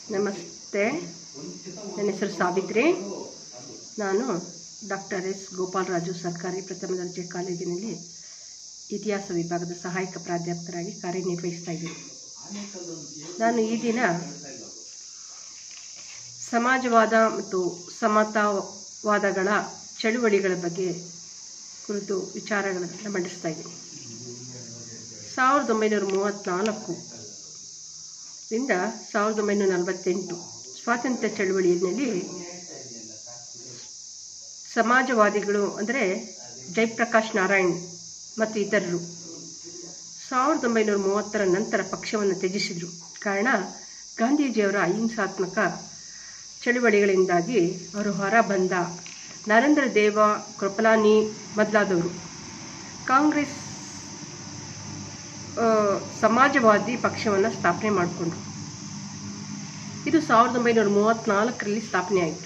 ನಮಸ್ತೆ ನನ್ನ ಹೆಸರು ಸಾವಿತ್ರಿ ನಾನು ಡಾಕ್ಟರ್ ಎಸ್ ಗೋಪಾಲರಾಜು ಸರ್ಕಾರಿ ಪ್ರಥಮ ದರ್ಜೆ ಕಾಲೇಜಿನಲ್ಲಿ ಇತಿಹಾಸ ವಿಭಾಗದ ಸಹಾಯಕ ಪ್ರಾಧ್ಯಾಪಕರಾಗಿ ಕಾರ್ಯನಿರ್ವಹಿಸ್ತಾ ಇದ್ದೀನಿ ನಾನು ಈ ದಿನ ಸಮಾಜವಾದ ಮತ್ತು ಸಮತಾವಾದಗಳ ಚಳುವಳಿಗಳ ಬಗ್ಗೆ ಕುರಿತು ವಿಚಾರಗಳನ್ನು ಮಂಡಿಸ್ತಾ ಇದ್ದೀನಿ ಸಾವಿರದ ಒಂಬೈನೂರ ಮೂವತ್ತ್ನಾಲ್ಕು ರಿಂದ ಸಾವಿರದ ಒಂಬೈನೂರ ನಲವತ್ತೆಂಟು ಸ್ವಾತಂತ್ರ್ಯ ಚಳುವಳಿಯಲ್ಲಿ ಸಮಾಜವಾದಿಗಳು ಅಂದರೆ ಜಯಪ್ರಕಾಶ್ ನಾರಾಯಣ್ ಮತ್ತು ಇತರರು ಸಾವಿರದ ಒಂಬೈನೂರ ಮೂವತ್ತರ ನಂತರ ಪಕ್ಷವನ್ನು ತ್ಯಜಿಸಿದರು ಕಾರಣ ಗಾಂಧೀಜಿಯವರ ಅಹಿಂಸಾತ್ಮಕ ಚಳುವಳಿಗಳಿಂದಾಗಿ ಅವರು ಹೊರ ಬಂದ ನರೇಂದ್ರ ದೇವ ಕೃಪಲಾನಿ ಮೊದಲಾದವರು ಕಾಂಗ್ರೆಸ್ ಆ, ಸಮಾಜವಾದಿ ಪಕ್ಷವನ್ನು ಸ್ಥಾಪನೆ ಮಾಡಿಕೊಂಡ್ರು ಇದು ಸಾವಿರದ ಒಂಬೈನೂರ ಮೂವತ್ತ್ನಾಲ್ಕರಲ್ಲಿ ಸ್ಥಾಪನೆ ಆಯಿತು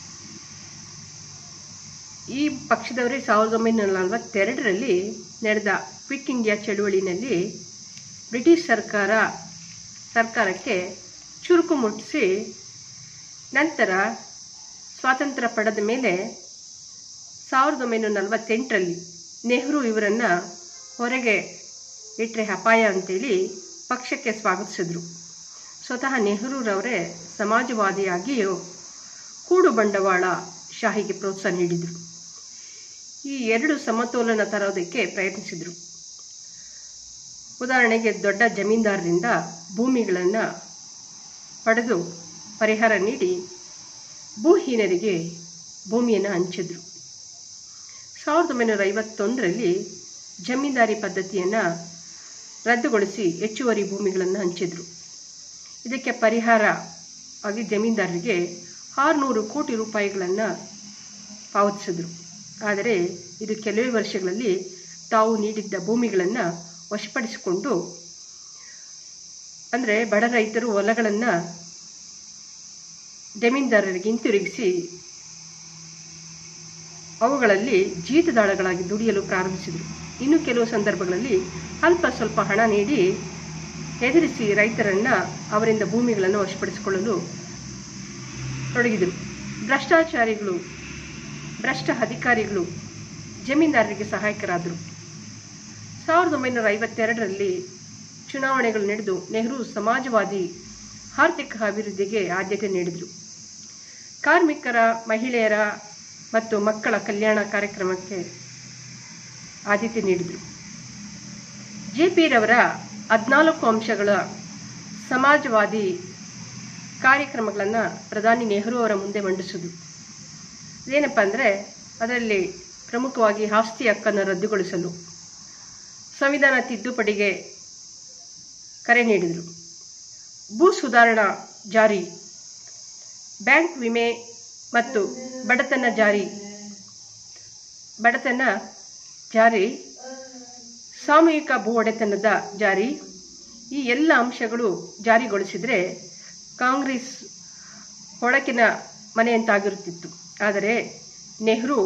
ಈ ಪಕ್ಷದವರೇ ಸಾವಿರದ ಒಂಬೈನೂರ ನಲವತ್ತೆರಡರಲ್ಲಿ ನಡೆದ ಕ್ವಿಟ್ ಇಂಡಿಯಾ ಚಳುವಳಿನಲ್ಲಿ ಬ್ರಿಟಿಷ್ ಸರ್ಕಾರ ಸರ್ಕಾರಕ್ಕೆ ಚುರುಕು ಮುಟ್ಟಿಸಿ ನಂತರ ಸ್ವಾತಂತ್ರ್ಯ ಪಡೆದ ಮೇಲೆ ಸಾವಿರದ ಒಂಬೈನೂರ ನಲವತ್ತೆಂಟರಲ್ಲಿ ನೆಹರು ಇವರನ್ನು ಹೊರಗೆ ಇಟ್ಟರೆ ಅಪಾಯ ಅಂತೇಳಿ ಪಕ್ಷಕ್ಕೆ ಸ್ವಾಗತಿಸಿದ್ರು ಸ್ವತಃ ನೆಹರೂರವರೇ ಸಮಾಜವಾದಿಯಾಗಿಯೂ ಕೂಡು ಬಂಡವಾಳ ಶಾಹಿಗೆ ಪ್ರೋತ್ಸಾಹ ನೀಡಿದರು ಈ ಎರಡು ಸಮತೋಲನ ತರೋದಕ್ಕೆ ಪ್ರಯತ್ನಿಸಿದರು ಉದಾಹರಣೆಗೆ ದೊಡ್ಡ ಜಮೀನ್ದಾರರಿಂದ ಭೂಮಿಗಳನ್ನು ಪಡೆದು ಪರಿಹಾರ ನೀಡಿ ಭೂಹೀನರಿಗೆ ಭೂಮಿಯನ್ನು ಹಂಚಿದ್ರು ಸಾವಿರದ ಒಂಬೈನೂರ ಐವತ್ತೊಂದರಲ್ಲಿ ಜಮೀನ್ದಾರಿ ಪದ್ಧತಿಯನ್ನು ರದ್ದುಗೊಳಿಸಿ ಹೆಚ್ಚುವರಿ ಭೂಮಿಗಳನ್ನು ಹಂಚಿದ್ರು ಇದಕ್ಕೆ ಪರಿಹಾರ ಆಗಿ ಜಮೀನ್ದಾರರಿಗೆ ಆರುನೂರು ಕೋಟಿ ರೂಪಾಯಿಗಳನ್ನು ಪಾವತಿಸಿದ್ರು ಆದರೆ ಇದು ಕೆಲವೇ ವರ್ಷಗಳಲ್ಲಿ ತಾವು ನೀಡಿದ್ದ ಭೂಮಿಗಳನ್ನು ವಶಪಡಿಸಿಕೊಂಡು ಅಂದರೆ ಬಡ ರೈತರು ಹೊಲಗಳನ್ನು ಜಮೀನ್ದಾರರಿಗೆ ಹಿಂತಿರುಗಿಸಿ ಅವುಗಳಲ್ಲಿ ಜೀತದಾಳಗಳಾಗಿ ದುಡಿಯಲು ಪ್ರಾರಂಭಿಸಿದರು ಇನ್ನು ಕೆಲವು ಸಂದರ್ಭಗಳಲ್ಲಿ ಅಲ್ಪ ಸ್ವಲ್ಪ ಹಣ ನೀಡಿ ಹೆದರಿಸಿ ರೈತರನ್ನು ಅವರಿಂದ ಭೂಮಿಗಳನ್ನು ವಶಪಡಿಸಿಕೊಳ್ಳಲು ತೊಡಗಿದರು ಭ್ರಷ್ಟಾಚಾರಿಗಳು ಭ್ರಷ್ಟ ಅಧಿಕಾರಿಗಳು ಜಮೀನ್ದಾರರಿಗೆ ಸಹಾಯಕರಾದರು ಸಾವಿರದ ಒಂಬೈನೂರ ಐವತ್ತೆರಡರಲ್ಲಿ ಚುನಾವಣೆಗಳು ನಡೆದು ನೆಹರು ಸಮಾಜವಾದಿ ಆರ್ಥಿಕ ಅಭಿವೃದ್ಧಿಗೆ ಆದ್ಯತೆ ನೀಡಿದರು ಕಾರ್ಮಿಕರ ಮಹಿಳೆಯರ ಮತ್ತು ಮಕ್ಕಳ ಕಲ್ಯಾಣ ಕಾರ್ಯಕ್ರಮಕ್ಕೆ ಆದ್ಯತೆ ನೀಡಿದರು ಜೆ ಪಿ ರವರ ಹದಿನಾಲ್ಕು ಅಂಶಗಳ ಸಮಾಜವಾದಿ ಕಾರ್ಯಕ್ರಮಗಳನ್ನು ಪ್ರಧಾನಿ ನೆಹರು ಅವರ ಮುಂದೆ ಮಂಡಿಸಿದ್ರು ಏನಪ್ಪ ಅಂದರೆ ಅದರಲ್ಲಿ ಪ್ರಮುಖವಾಗಿ ಆಸ್ತಿ ಹಕ್ಕನ್ನು ರದ್ದುಗೊಳಿಸಲು ಸಂವಿಧಾನ ತಿದ್ದುಪಡಿಗೆ ಕರೆ ನೀಡಿದರು ಭೂ ಸುಧಾರಣಾ ಜಾರಿ ಬ್ಯಾಂಕ್ ವಿಮೆ ಮತ್ತು ಬಡತನ ಜಾರಿ ಬಡತನ ಜಾರಿ ಸಾಮೂಹಿಕ ಭೂ ಒಡೆತನದ ಜಾರಿ ಈ ಎಲ್ಲ ಅಂಶಗಳು ಜಾರಿಗೊಳಿಸಿದರೆ ಕಾಂಗ್ರೆಸ್ ಹೊಳಕಿನ ಮನೆಯಂತಾಗಿರುತ್ತಿತ್ತು ಆದರೆ ನೆಹರು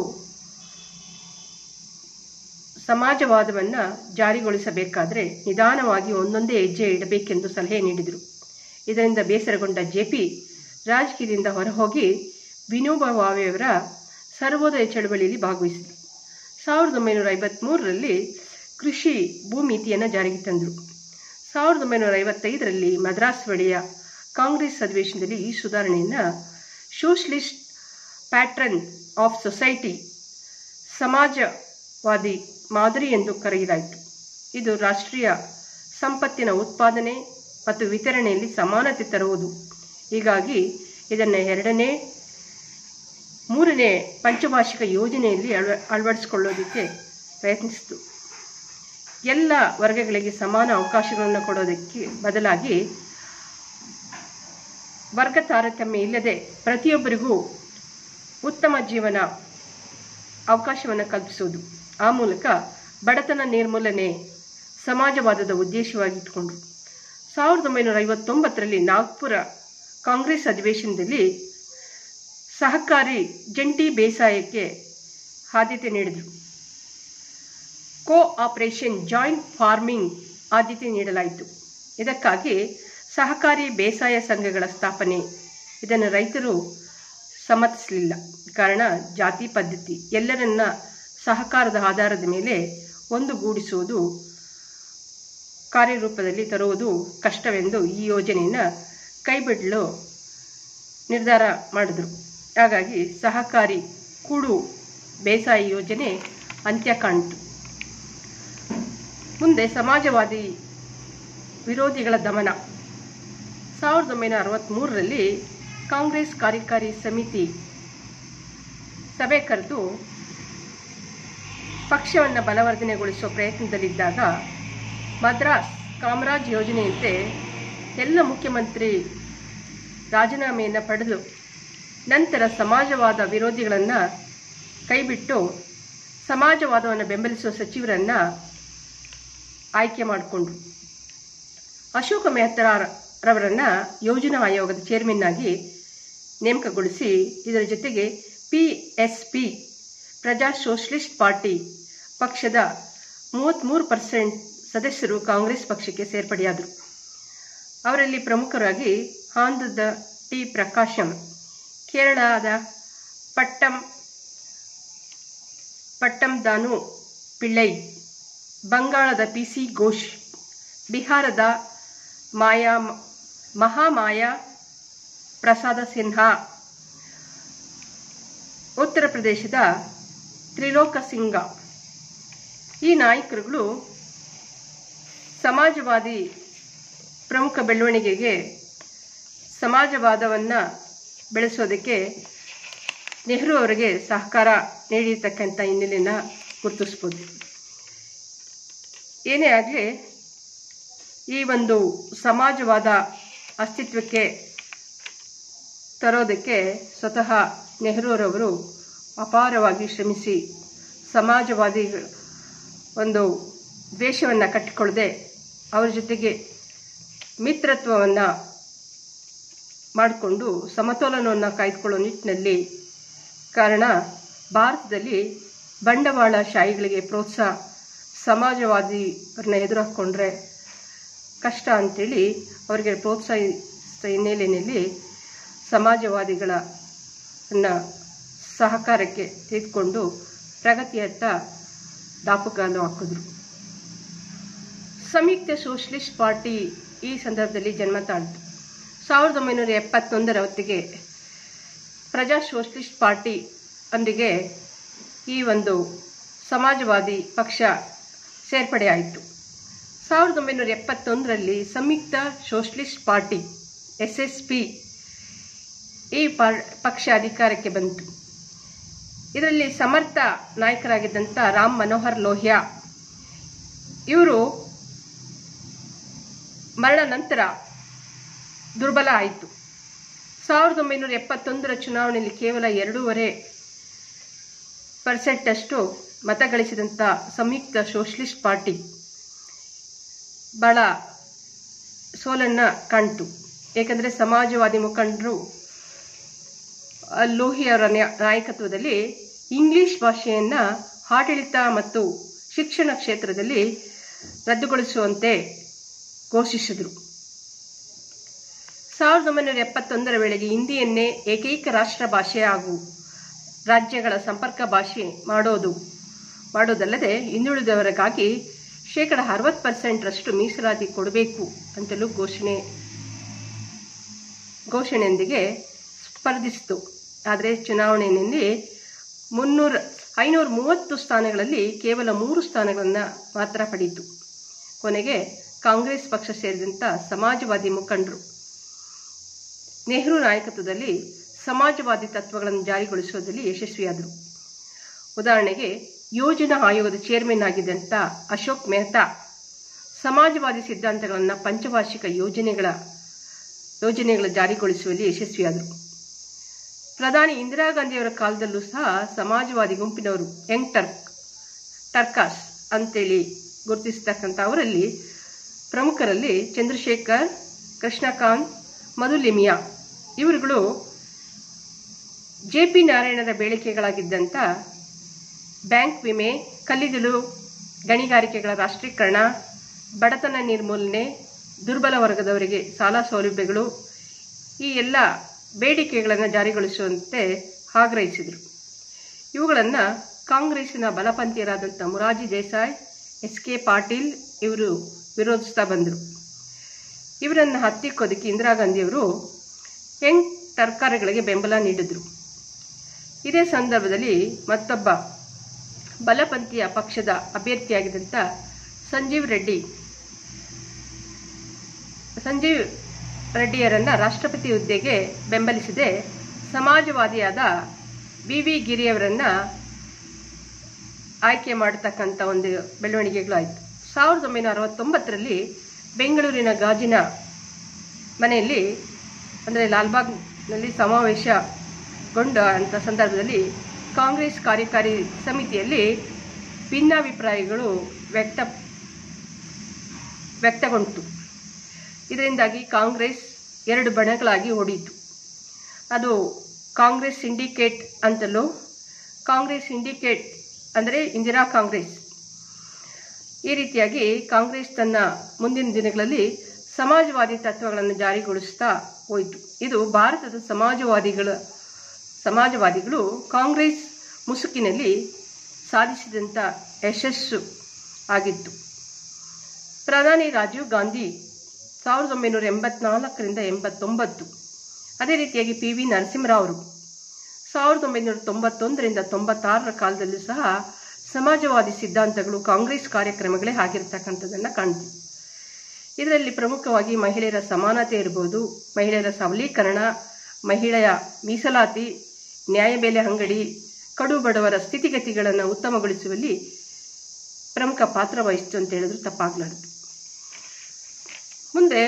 ಸಮಾಜವಾದವನ್ನು ಜಾರಿಗೊಳಿಸಬೇಕಾದರೆ ನಿಧಾನವಾಗಿ ಒಂದೊಂದೇ ಹೆಜ್ಜೆ ಇಡಬೇಕೆಂದು ಸಲಹೆ ನೀಡಿದರು ಇದರಿಂದ ಬೇಸರಗೊಂಡ ಜೆ ಪಿ ರಾಜಕೀಯದಿಂದ ಹೊರಹೋಗಿ ವಿನೋಬಾ ಭಾವೆಯವರ ಸರ್ವೋದಯ ಚಳವಳಿಯಲ್ಲಿ ಭಾಗವಹಿಸಿದರು ಸಾವಿರದ ಒಂಬೈನೂರ ಐವತ್ತ್ಮೂರರಲ್ಲಿ ಕೃಷಿ ಭೂಮಿತಿಯನ್ನು ಜಾರಿಗೆ ತಂದರು ಸಾವಿರದ ಒಂಬೈನೂರ ಐವತ್ತೈದರಲ್ಲಿ ಮದ್ರಾಸ್ ಬಳಿಯ ಕಾಂಗ್ರೆಸ್ ಅಧಿವೇಶನದಲ್ಲಿ ಈ ಸುಧಾರಣೆಯನ್ನು ಸೋಷಲಿಸ್ಟ್ ಪ್ಯಾಟ್ರನ್ ಆಫ್ ಸೊಸೈಟಿ ಸಮಾಜವಾದಿ ಮಾದರಿ ಎಂದು ಕರೆಯಲಾಯಿತು ಇದು ರಾಷ್ಟ್ರೀಯ ಸಂಪತ್ತಿನ ಉತ್ಪಾದನೆ ಮತ್ತು ವಿತರಣೆಯಲ್ಲಿ ಸಮಾನತೆ ತರುವುದು ಹೀಗಾಗಿ ಇದನ್ನು ಎರಡನೇ ಮೂರನೇ ಪಂಚವಾರ್ಷಿಕ ಯೋಜನೆಯಲ್ಲಿ ಅಳವ ಅಳವಡಿಸಿಕೊಳ್ಳೋದಕ್ಕೆ ಪ್ರಯತ್ನಿಸಿತು ಎಲ್ಲ ವರ್ಗಗಳಿಗೆ ಸಮಾನ ಅವಕಾಶಗಳನ್ನು ಕೊಡೋದಕ್ಕೆ ಬದಲಾಗಿ ವರ್ಗ ತಾರತಮ್ಯ ಇಲ್ಲದೆ ಪ್ರತಿಯೊಬ್ಬರಿಗೂ ಉತ್ತಮ ಜೀವನ ಅವಕಾಶವನ್ನು ಕಲ್ಪಿಸುವುದು ಆ ಮೂಲಕ ಬಡತನ ನಿರ್ಮೂಲನೆ ಸಮಾಜವಾದದ ಉದ್ದೇಶವಾಗಿಟ್ಟುಕೊಂಡರು ಸಾವಿರದ ಒಂಬೈನೂರ ಐವತ್ತೊಂಬತ್ತರಲ್ಲಿ ನಾಗ್ಪುರ ಕಾಂಗ್ರೆಸ್ ಅಧಿವೇಶನದಲ್ಲಿ ಸಹಕಾರಿ ಜಂಟಿ ಬೇಸಾಯಕ್ಕೆ ಆದ್ಯತೆ ನೀಡಿದರು ಕೋ ಆಪರೇಷನ್ ಜಾಯಿಂಟ್ ಫಾರ್ಮಿಂಗ್ ಆದ್ಯತೆ ನೀಡಲಾಯಿತು ಇದಕ್ಕಾಗಿ ಸಹಕಾರಿ ಬೇಸಾಯ ಸಂಘಗಳ ಸ್ಥಾಪನೆ ಇದನ್ನು ರೈತರು ಸಮ್ಮತಿಸಲಿಲ್ಲ ಕಾರಣ ಜಾತಿ ಪದ್ಧತಿ ಎಲ್ಲರನ್ನ ಸಹಕಾರದ ಆಧಾರದ ಮೇಲೆ ಒಂದುಗೂಡಿಸುವುದು ಕಾರ್ಯರೂಪದಲ್ಲಿ ತರುವುದು ಕಷ್ಟವೆಂದು ಈ ಯೋಜನೆಯನ್ನು ಕೈಬಿಡಲು ನಿರ್ಧಾರ ಮಾಡಿದ್ರು ಹಾಗಾಗಿ ಸಹಕಾರಿ ಕೂಡು ಬೇಸಾಯ ಯೋಜನೆ ಅಂತ್ಯ ಕಾಣ್ತು ಮುಂದೆ ಸಮಾಜವಾದಿ ವಿರೋಧಿಗಳ ದಮನ ಸಾವಿರದ ಒಂಬೈನೂರ ಅರವತ್ತ್ಮೂರರಲ್ಲಿ ಕಾಂಗ್ರೆಸ್ ಕಾರ್ಯಕಾರಿ ಸಮಿತಿ ಸಭೆ ಕರೆದು ಪಕ್ಷವನ್ನು ಬಲವರ್ಧನೆಗೊಳಿಸುವ ಪ್ರಯತ್ನದಲ್ಲಿದ್ದಾಗ ಮದ್ರಾಸ್ ಕಾಮರಾಜ್ ಯೋಜನೆಯಂತೆ ಎಲ್ಲ ಮುಖ್ಯಮಂತ್ರಿ ರಾಜೀನಾಮೆಯನ್ನು ಪಡೆದು ನಂತರ ಸಮಾಜವಾದ ವಿರೋಧಿಗಳನ್ನು ಕೈಬಿಟ್ಟು ಸಮಾಜವಾದವನ್ನು ಬೆಂಬಲಿಸುವ ಸಚಿವರನ್ನು ಆಯ್ಕೆ ಮಾಡಿಕೊಂಡ್ರು ಅಶೋಕ ಮೆಹ್ತಾರವರನ್ನು ಯೋಜನಾ ಆಯೋಗದ ಚೇರ್ಮನ್ ಆಗಿ ನೇಮಕಗೊಳಿಸಿ ಇದರ ಜೊತೆಗೆ P S P Praja socialist party ಪಕ್ಷದ ಮೂವತ್ತ್ಮೂರು ಪರ್ಸೆಂಟ್ ಸದಸ್ಯರು ಕಾಂಗ್ರೆಸ್ ಪಕ್ಷಕ್ಕೆ ಸೇರ್ಪಡೆಯಾದರು ಅವರಲ್ಲಿ ಪ್ರಮುಖರಾಗಿ ಆಂಧ್ರದ ಟಿ ಪ್ರಕಾಶಂ ಕೇರಳದ ಪಟ್ಟಂ ಪಟ್ಟಂದಾನು ಪಿಳ್ಳೈ ಬಂಗಾಳದ ಪಿ ಸಿ ಘೋಷ್ ಬಿಹಾರದ ಮಾಯಾ ಮಹಾಮಾಯಾ ಪ್ರಸಾದ ಸಿನ್ಹಾ ಉತ್ತರ ಪ್ರದೇಶದ ತ್ರಿಲೋಕ ಸಿಂಗ ಈ ನಾಯಕರುಗಳು ಸಮಾಜವಾದಿ ಪ್ರಮುಖ ಬೆಳವಣಿಗೆಗೆ ಸಮಾಜವಾದವನ್ನು ಬೆಳೆಸೋದಕ್ಕೆ ನೆಹರು ಅವರಿಗೆ ಸಹಕಾರ ನೀಡಿರ್ತಕ್ಕಂಥ ಹಿನ್ನೆಲೆಯನ್ನು ಗುರುತಿಸ್ಬೋದು ಏನೇ ಆಗಲಿ ಈ ಒಂದು ಸಮಾಜವಾದ ಅಸ್ತಿತ್ವಕ್ಕೆ ತರೋದಕ್ಕೆ ಸ್ವತಃ ನೆಹರೂರವರು ಅಪಾರವಾಗಿ ಶ್ರಮಿಸಿ ಸಮಾಜವಾದಿ ಒಂದು ದ್ವೇಷವನ್ನು ಕಟ್ಟಿಕೊಳ್ಳದೆ ಅವರ ಜೊತೆಗೆ ಮಿತ್ರತ್ವವನ್ನು ಮಾಡಿಕೊಂಡು ಸಮತೋಲನವನ್ನು ಕಾಯ್ದುಕೊಳ್ಳೋ ನಿಟ್ಟಿನಲ್ಲಿ ಕಾರಣ ಭಾರತದಲ್ಲಿ ಬಂಡವಾಳ ಶಾಹಿಗಳಿಗೆ ಪ್ರೋತ್ಸಾಹ ಸಮಾಜವಾದಿಯವ್ರನ್ನ ಎದುರು ಹಾಕ್ಕೊಂಡ್ರೆ ಕಷ್ಟ ಅಂತೇಳಿ ಅವರಿಗೆ ಪ್ರೋತ್ಸಾಹಿಸಿದ ಹಿನ್ನೆಲೆಯಲ್ಲಿ ಸಮಾಜವಾದಿಗಳ ಸಹಕಾರಕ್ಕೆ ತೆಗೆದುಕೊಂಡು ಪ್ರಗತಿಯತ್ತ ದಾಪುಗಾಲು ಹಾಕಿದ್ರು ಸಂಯುಕ್ತ ಸೋಷಲಿಸ್ಟ್ ಪಾರ್ಟಿ ಈ ಸಂದರ್ಭದಲ್ಲಿ ಜನ್ಮ ತಾಳ್ತು ಸಾವಿರದ ಒಂಬೈನೂರ ಎಪ್ಪತ್ತೊಂದರ ಹೊತ್ತಿಗೆ ಪ್ರಜಾ ಸೋಷಲಿಸ್ಟ್ ಪಾರ್ಟಿ ಅಂದಿಗೆ ಈ ಒಂದು ಸಮಾಜವಾದಿ ಪಕ್ಷ ಸೇರ್ಪಡೆಯಾಯಿತು ಸಾವಿರದ ಒಂಬೈನೂರ ಎಪ್ಪತ್ತೊಂದರಲ್ಲಿ Samyukta socialist party S S P ಈ ಪಕ್ಷ ಅಧಿಕಾರಕ್ಕೆ ಬಂತು ಇದರಲ್ಲಿ ಸಮರ್ಥ ನಾಯಕರಾಗಿದ್ದಂಥ ರಾಮ್ ಮನೋಹರ್ ಲೋಹಿಯಾ ಇವರು ಮರಣ ನಂತರ ದುರ್ಬಲ ಆಯಿತು ಸಾವಿರದ ಒಂಬೈನೂರ ಎಪ್ಪತ್ತೊಂದರ ಚುನಾವಣೆಯಲ್ಲಿ ಕೇವಲ ಎರಡೂವರೆ ಪರ್ಸೆಂಟಷ್ಟು ಮತ ಗಳಿಸಿದಂಥ ಸಂಯುಕ್ತ ಸೋಷಲಿಸ್ಟ್ ಪಾರ್ಟಿ ಬಹಳ ಸೋಲನ್ನು ಕಾಣ್ತು ಏಕೆಂದರೆ ಸಮಾಜವಾದಿ ಮುಖಂಡರು ಲೋಹಿಯವರ ನಾಯಕತ್ವದಲ್ಲಿ ಇಂಗ್ಲಿಷ್ ಭಾಷೆಯನ್ನು ಆಡಳಿತ ಮತ್ತು ಶಿಕ್ಷಣ ಕ್ಷೇತ್ರದಲ್ಲಿ ರದ್ದುಗೊಳಿಸುವಂತೆ ಘೋಷಿಸಿದರು ಸಾವಿರದ ಒಂಬೈನೂರ ಎಪ್ಪತ್ತೊಂದರ ವೇಳೆಗೆ ಹಿಂದಿಯನ್ನೇ ಏಕೈಕ ರಾಷ್ಟ್ರ ಭಾಷೆ ಹಾಗೂ ರಾಜ್ಯಗಳ ಸಂಪರ್ಕ ಭಾಷೆ ಮಾಡೋದು ಮಾಡೋದಲ್ಲದೆ ಹಿಂದುಳಿದವರಿಗಾಗಿ ಶೇಕಡ ಅರವತ್ತು ಪರ್ಸೆಂಟ್ರಷ್ಟು ಮೀಸಲಾತಿ ಕೊಡಬೇಕು ಅಂತಲೂ ಘೋಷಣೆ ಘೋಷಣೆಯೊಂದಿಗೆ ಸ್ಪರ್ಧಿಸಿತು ಆದರೆ ಚುನಾವಣೆಯಲ್ಲಿ ಮುನ್ನೂರ ಐನೂರ ಮೂವತ್ತು ಸ್ಥಾನಗಳಲ್ಲಿ ಕೇವಲ ಮೂರು ಸ್ಥಾನಗಳನ್ನು ಮಾತ್ರ ಪಡೆಯಿತು ಕೊನೆಗೆ ಕಾಂಗ್ರೆಸ್ ಪಕ್ಷ ಸೇರಿದಂಥ ಸಮಾಜವಾದಿ ಮುಖಂಡರು ನೆಹರು ನಾಯಕತ್ವದಲ್ಲಿ ಸಮಾಜವಾದಿ ತತ್ವಗಳನ್ನು ಜಾರಿಗೊಳಿಸುವುದರಲ್ಲಿ ಯಶಸ್ವಿಯಾದರು ಉದಾಹರಣೆಗೆ ಯೋಜನಾ ಆಯೋಗದ ಚೇರ್ಮನ್ ಆಗಿದ್ದಂಥ ಅಶೋಕ್ ಮೆಹ್ತಾ ಸಮಾಜವಾದಿ ಸಿದ್ಧಾಂತಗಳನ್ನು ಪಂಚವಾರ್ಷಿಕ ಯೋಜನೆಗಳ ಯೋಜನೆಗಳ ಜಾರಿಗೊಳಿಸುವಲ್ಲಿ ಯಶಸ್ವಿಯಾದರು ಪ್ರಧಾನಿ ಇಂದಿರಾ ಗಾಂಧಿಯವರ ಕಾಲದಲ್ಲೂ ಸಹ ಸಮಾಜವಾದಿ ಗುಂಪಿನವರು ಯಂಗ್ ಟರ್ಕ್ ಟರ್ಕಾಸ್ ಅಂತೇಳಿ ಗುರುತಿಸತಕ್ಕಂಥ ಅವರಲ್ಲಿ ಪ್ರಮುಖರಲ್ಲಿ ಚಂದ್ರಶೇಖರ್ ಕೃಷ್ಣಕಾಂತ್ ಮಧುಲಿಮಿಯಾ ಇವರುಗಳು ಜೆ ಪಿ ನಾರಾಯಣರ ಬೇಡಿಕೆಗಳಾಗಿದ್ದಂಥ ಬ್ಯಾಂಕ್ ವಿಮೆ ಕಲ್ಲಿದ್ದಲು ಗಣಿಗಾರಿಕೆಗಳ ರಾಷ್ಟ್ರೀಕರಣ ಬಡತನ ನಿರ್ಮೂಲನೆ ದುರ್ಬಲ ವರ್ಗದವರಿಗೆ ಸಾಲ ಸೌಲಭ್ಯಗಳು ಈ ಎಲ್ಲ ಬೇಡಿಕೆಗಳನ್ನು ಜಾರಿಗೊಳಿಸುವಂತೆ ಆಗ್ರಹಿಸಿದರು ಇವುಗಳನ್ನು ಕಾಂಗ್ರೆಸ್ಸಿನ ಬಲಪಂಥೀಯರಾದಂಥ ಮುರಾಜಿ ದೇಸಾಯಿ ಎಸ್ ಕೆ ಪಾಟೀಲ್ ಇವರು ವಿರೋಧಿಸ್ತಾ ಬಂದರು ಇವರನ್ನು ಹತ್ತಿಕ್ಕೋದಕ್ಕೆ ಇಂದಿರಾ ಗಾಂಧಿಯವರು ಯಂಗ್ ಸರ್ಕಾರಗಳಿಗೆ ಬೆಂಬಲ ನೀಡಿದರು ಇದೇ ಸಂದರ್ಭದಲ್ಲಿ ಮತ್ತೊಬ್ಬ ಬಲಪಂಥೀಯ ಪಕ್ಷದ ಅಭ್ಯರ್ಥಿಯಾಗಿದ್ದಂಥ ಸಂಜೀವ್ ರೆಡ್ಡಿ ಸಂಜೀವ್ ರೆಡ್ಡಿಯರನ್ನು ರಾಷ್ಟ್ರಪತಿ ಹುದ್ದೆಗೆ ಬೆಂಬಲಿಸಿದೆ ಸಮಾಜವಾದಿಯಾದ ಬಿ ವಿ ಗಿರಿಯವರನ್ನು ಆಯ್ಕೆ ಮಾಡತಕ್ಕಂಥ ಒಂದು ಬೆಳವಣಿಗೆಗಳು ಆಯಿತು ಸಾವಿರದ ಒಂಬೈನೂರ ಅರವತ್ತೊಂಬತ್ತರಲ್ಲಿ ಬೆಂಗಳೂರಿನ ಗಾಜಿನ ಮನೆಯಲ್ಲಿ ಅಂದರೆ ಲಾಲ್ಬಾಗ್ನಲ್ಲಿ ಸಮಾವೇಶಗೊಂಡ ಅಂಥ ಸಂದರ್ಭದಲ್ಲಿ ಕಾಂಗ್ರೆಸ್ ಕಾರ್ಯಕಾರಿ ಸಮಿತಿಯಲ್ಲಿ ಭಿನ್ನಾಭಿಪ್ರಾಯಗಳು ವ್ಯಕ್ತ ವ್ಯಕ್ತಗೊಂಡಿತು ಇದರಿಂದಾಗಿ ಕಾಂಗ್ರೆಸ್ ಎರಡು ಬಣಗಳಾಗಿ ಓಡಿತು ಅದು ಕಾಂಗ್ರೆಸ್ ಸಿಂಡಿಕೇಟ್ ಅಂತಲೂ ಕಾಂಗ್ರೆಸ್ ಸಿಂಡಿಕೇಟ್ ಅಂದರೆ ಇಂದಿರಾ ಕಾಂಗ್ರೆಸ್ ಈ ರೀತಿಯಾಗಿ ಕಾಂಗ್ರೆಸ್ ತನ್ನ ಮುಂದಿನ ದಿನಗಳಲ್ಲಿ ಸಮಾಜವಾದಿ ತತ್ವಗಳನ್ನು ಜಾರಿಗೊಳಿಸ್ತಾ ಹೋಯಿತು ಇದು ಭಾರತದ ಸಮಾಜವಾದಿಗಳ ಸಮಾಜವಾದಿಗಳು ಕಾಂಗ್ರೆಸ್ ಮುಸುಕಿನಲ್ಲಿ ಸಾಧಿಸಿದಂಥ ಯಶಸ್ಸು ಆಗಿತ್ತು ಪ್ರಧಾನಿ ರಾಜೀವ್ ಗಾಂಧಿ ಸಾವಿರದ ಒಂಬೈನೂರ ಎಂಬತ್ನಾಲ್ಕರಿಂದ ಎಂಬತ್ತೊಂಬತ್ತು ಅದೇ ರೀತಿಯಾಗಿ ಪಿ ವಿ ನರಸಿಂಹರಾವ್ ಅವರು ಸಾವಿರದ ಒಂಬೈನೂರ ತೊಂಬತ್ತೊಂದರಿಂದ ತೊಂಬತ್ತಾರರ ಕಾಲದಲ್ಲೂ ಸಹ ಸಮಾಜವಾದಿ ಸಿದ್ಧಾಂತಗಳು ಕಾಂಗ್ರೆಸ್ ಕಾರ್ಯಕ್ರಮಗಳೇ ಆಗಿರ್ತಕ್ಕಂಥದ್ದನ್ನು ಕಾಣ್ತೀವಿ ಇದರಲ್ಲಿ ಪ್ರಮುಖವಾಗಿ ಮಹಿಳೆಯರ ಸಮಾನತೆ ಇರ್ಬೋದು ಮಹಿಳೆಯರ ಸಬಲೀಕರಣ ಮಹಿಳೆಯ ಮೀಸಲಾತಿ ನ್ಯಾಯಬೆಲೆ ಅಂಗಡಿ ಕಡು ಬಡವರ ಸ್ಥಿತಿಗತಿಗಳನ್ನು ಉತ್ತಮಗೊಳಿಸುವಲ್ಲಿ ಪ್ರಮುಖ ಪಾತ್ರ ವಹಿಸಿತು ಅಂತ ಹೇಳಿದ್ರು ತಪ್ಪಾಗ್ಲಾರ್ದು ಮುಂದೆ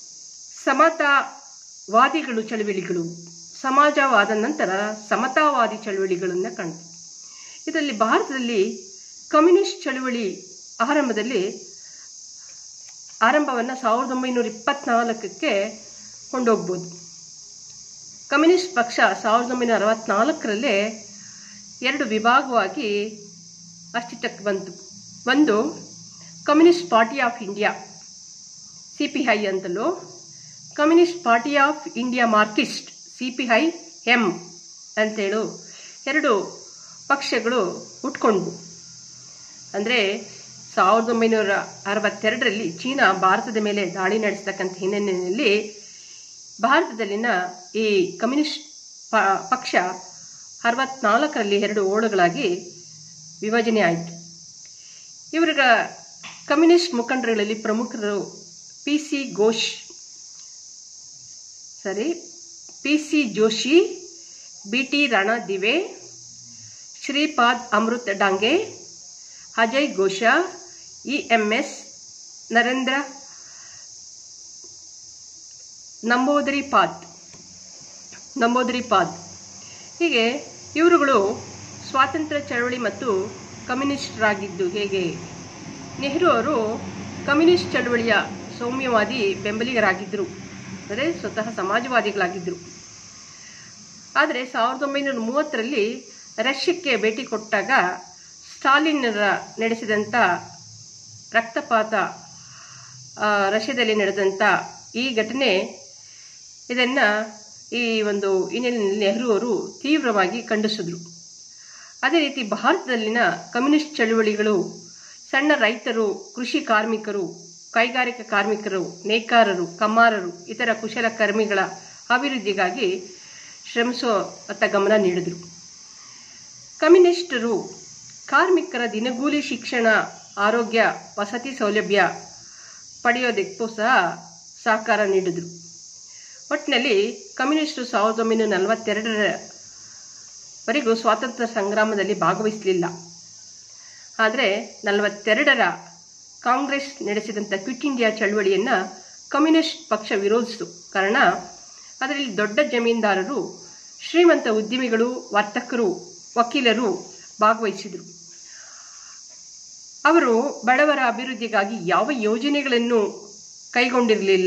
ಸಮತಾವಾದಿಗಳು ಚಳುವಳಿಗಳು ಸಮಾಜವಾದ ನಂತರ ಸಮತಾವಾದಿ ಚಳುವಳಿಗಳನ್ನು ಕಾಣ್ತೀವಿ ಇದರಲ್ಲಿ ಭಾರತದಲ್ಲಿ ಕಮ್ಯುನಿಸ್ಟ್ ಚಳುವಳಿ ಆರಂಭದಲ್ಲಿ ಆರಂಭವನ್ನು ಸಾವಿರದ ಒಂಬೈನೂರ ಇಪ್ಪತ್ನಾಲ್ಕಕ್ಕೆ ಕೊಂಡೋಗ್ಬೋದು ಕಮ್ಯುನಿಸ್ಟ್ ಪಕ್ಷ ಸಾವಿರದ ಒಂಬೈನೂರ ಅರವತ್ನಾಲ್ಕರಲ್ಲೇ ಎರಡು ವಿಭಾಗವಾಗಿ ಅಸ್ತಿತ್ವಕ್ಕೆ ಬಂತು ಒಂದು communist party of India C P I ಅಂತಲೂ communist party of India Marxist C P I M ಅಂತೇಳು ಎರಡು ಪಕ್ಷಗಳು ಹುಟ್ಕೊಂಡ್ವು ಅಂದರೆ ಸಾವಿರದ ಒಂಬೈನೂರ ಅರವತ್ತೆರಡರಲ್ಲಿ ಚೀನಾ ಭಾರತದ ಮೇಲೆ ದಾಳಿ ನಡೆಸ್ತಕ್ಕಂಥ ಹಿನ್ನೆಲೆಯಲ್ಲಿ ಭಾರತದಲ್ಲಿನ ಈ ಕಮ್ಯುನಿಸ್ಟ್ ಪ- ಪಕ್ಷ ಅರವತ್ನಾಲ್ಕರಲ್ಲಿ ಎರಡು ಓಳುಗಳಾಗಿ ವಿಭಜನೆ ಆಯಿತು ಇವರ ಕಮ್ಯುನಿಸ್ಟ್ ಮುಖಂಡರುಗಳಲ್ಲಿ ಪ್ರಮುಖರು ಪಿ ಸಿ ಘೋಷ್ ಸರಿ P C Joshi B T Ranadive Shripad Amrit Dange Ajay Ghosh E M S Narendra Namboodiripad Namboodiripad ಹೀಗೆ ಇವರುಗಳು ಸ್ವಾತಂತ್ರ್ಯ ಚಳವಳಿ ಮತ್ತು ಕಮ್ಯುನಿಸ್ಟರಾಗಿದ್ದು ಹೇಗೆ ನೆಹರು ಅವರು ಕಮ್ಯುನಿಸ್ಟ್ ಚಳವಳಿಯ ಸೌಮ್ಯವಾದಿ ಬೆಂಬಲಿಗರಾಗಿದ್ದರು ಅಂದರೆ ಸ್ವತಃ ಸಮಾಜವಾದಿಗಳಾಗಿದ್ದರು ಆದರೆ ಸಾವಿರದ ಒಂಬೈನೂರ ಮೂವತ್ತರಲ್ಲಿ ರಷ್ಯಕ್ಕೆ ಭೇಟಿ ಕೊಟ್ಟಾಗ ಸ್ಟಾಲಿನ್ರ ನಡೆಸಿದಂಥ ರಕ್ತಪಾತ ಆ, ರಷ್ಯಾದಲ್ಲಿ ನಡೆದಂಥ ಈ ಘಟನೆ ಇದನ್ನು ಈ ಒಂದು ಹಿನ್ನೆಲೆಯಲ್ಲಿ ನೆಹರು ಅವರು ತೀವ್ರವಾಗಿ ಖಂಡಿಸಿದ್ರು ಅದೇ ರೀತಿ ಭಾರತದಲ್ಲಿನ ಕಮ್ಯುನಿಸ್ಟ್ ಚಳುವಳಿಗಳು ಸಣ್ಣ ರೈತರು ಕೃಷಿ ಕಾರ್ಮಿಕರು ಕೈಗಾರಿಕಾ ಕಾರ್ಮಿಕರು ನೇಕಾರರು ಕಮ್ಮಾರರು ಇತರ ಕುಶಲಕರ್ಮಿಗಳ ಅಭಿವೃದ್ಧಿಗಾಗಿ ಶ್ರಮಿಸುವತ್ತ ಗಮನ ನೀಡಿದರು ಕಮ್ಯುನಿಸ್ಟರು ಕಾರ್ಮಿಕರ ದಿನಗೂಲಿ ಶಿಕ್ಷಣ ಆರೋಗ್ಯ ವಸತಿ ಸೌಲಭ್ಯ ಪಡೆಯೋದಕ್ಕೂ ಸಹ ಸಹಕಾರ ನೀಡಿದರು ಒಟ್ಟಿನಲ್ಲಿ ಕಮ್ಯುನಿಸ್ಟರು ಸಾವಿರದ ಒಂಬೈನೂರ ನಲವತ್ತೆರಡರವರೆಗೂ ಸ್ವಾತಂತ್ರ್ಯ ಸಂಗ್ರಾಮದಲ್ಲಿ ಭಾಗವಹಿಸಲಿಲ್ಲ ಆದರೆ ನಲವತ್ತೆರಡರ ಕಾಂಗ್ರೆಸ್ ನಡೆಸಿದಂಥ ಕ್ವಿಟ್ ಇಂಡಿಯಾ ಚಳವಳಿಯನ್ನು ಕಮ್ಯುನಿಸ್ಟ್ ಪಕ್ಷ ವಿರೋಧಿಸಿತು ಕಾರಣ ಅದರಲ್ಲಿ ದೊಡ್ಡ ಜಮೀನ್ದಾರರು ಶ್ರೀಮಂತ ಉದ್ಯಮಿಗಳು ವರ್ತಕರು ವಕೀಲರು ಭಾಗವಹಿಸಿದರು ಅವರು ಬಡವರ ಅಭಿವೃದ್ಧಿಗಾಗಿ ಯಾವ ಯೋಜನೆಗಳನ್ನು ಕೈಗೊಂಡಿರಲಿಲ್ಲ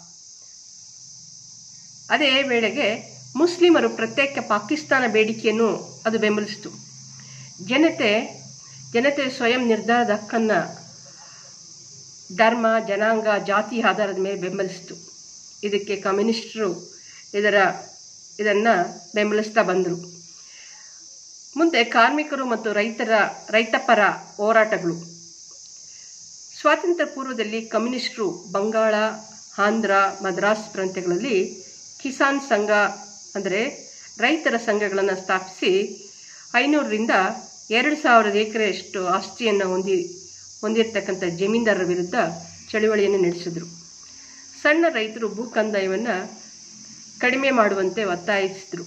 ಅದೇ ವೇಳೆಗೆ ಮುಸ್ಲಿಮರು ಪ್ರತ್ಯೇಕ ಪಾಕಿಸ್ತಾನ ಬೇಡಿಕೆಯನ್ನು ಅದು ಬೆಂಬಲಿಸಿತು ಜನತೆ ಜನತೆ ಸ್ವಯಂ ನಿರ್ಧಾರದ ಹಕ್ಕನ್ನು ಧರ್ಮ ಜನಾಂಗ ಜಾತಿ ಆಧಾರದ ಮೇಲೆ ಬೆಂಬಲಿಸಿತು ಇದಕ್ಕೆ ಕಮ್ಯುನಿಸ್ಟರು ಇದರ ಇದನ್ನು ಬೆಂಬಲಿಸ್ತಾ ಬಂದರು ಮುಂದೆ ಕಾರ್ಮಿಕರು ಮತ್ತು ರೈತರ ರೈತಪರ ಹೋರಾಟಗಳು ಸ್ವಾತಂತ್ರ್ಯ ಪೂರ್ವದಲ್ಲಿ ಕಮ್ಯುನಿಸ್ಟರು ಬಂಗಾಳ ಆಂಧ್ರ ಮದ್ರಾಸ್ ಪ್ರಾಂತ್ಯಗಳಲ್ಲಿ ಕಿಸಾನ್ ಸಂಘ ಅಂದರೆ ರೈತರ ಸಂಘಗಳನ್ನು ಸ್ಥಾಪಿಸಿ ಐನೂರರಿಂದ ಎರಡು ಸಾವಿರದ ಎಕರೆಯಷ್ಟು ಆಸ್ತಿಯನ್ನು ಹೊಂದಿ ಹೊಂದಿರತಕ್ಕಂಥ ಜಮೀನ್ದಾರರ ವಿರುದ್ಧ ಚಳುವಳಿಯನ್ನು ನಡೆಸಿದರು ಸಣ್ಣ ರೈತರು ಭೂ ಕಂದಾಯವನ್ನು ಕಡಿಮೆ ಮಾಡುವಂತೆ ಒತ್ತಾಯಿಸಿದರು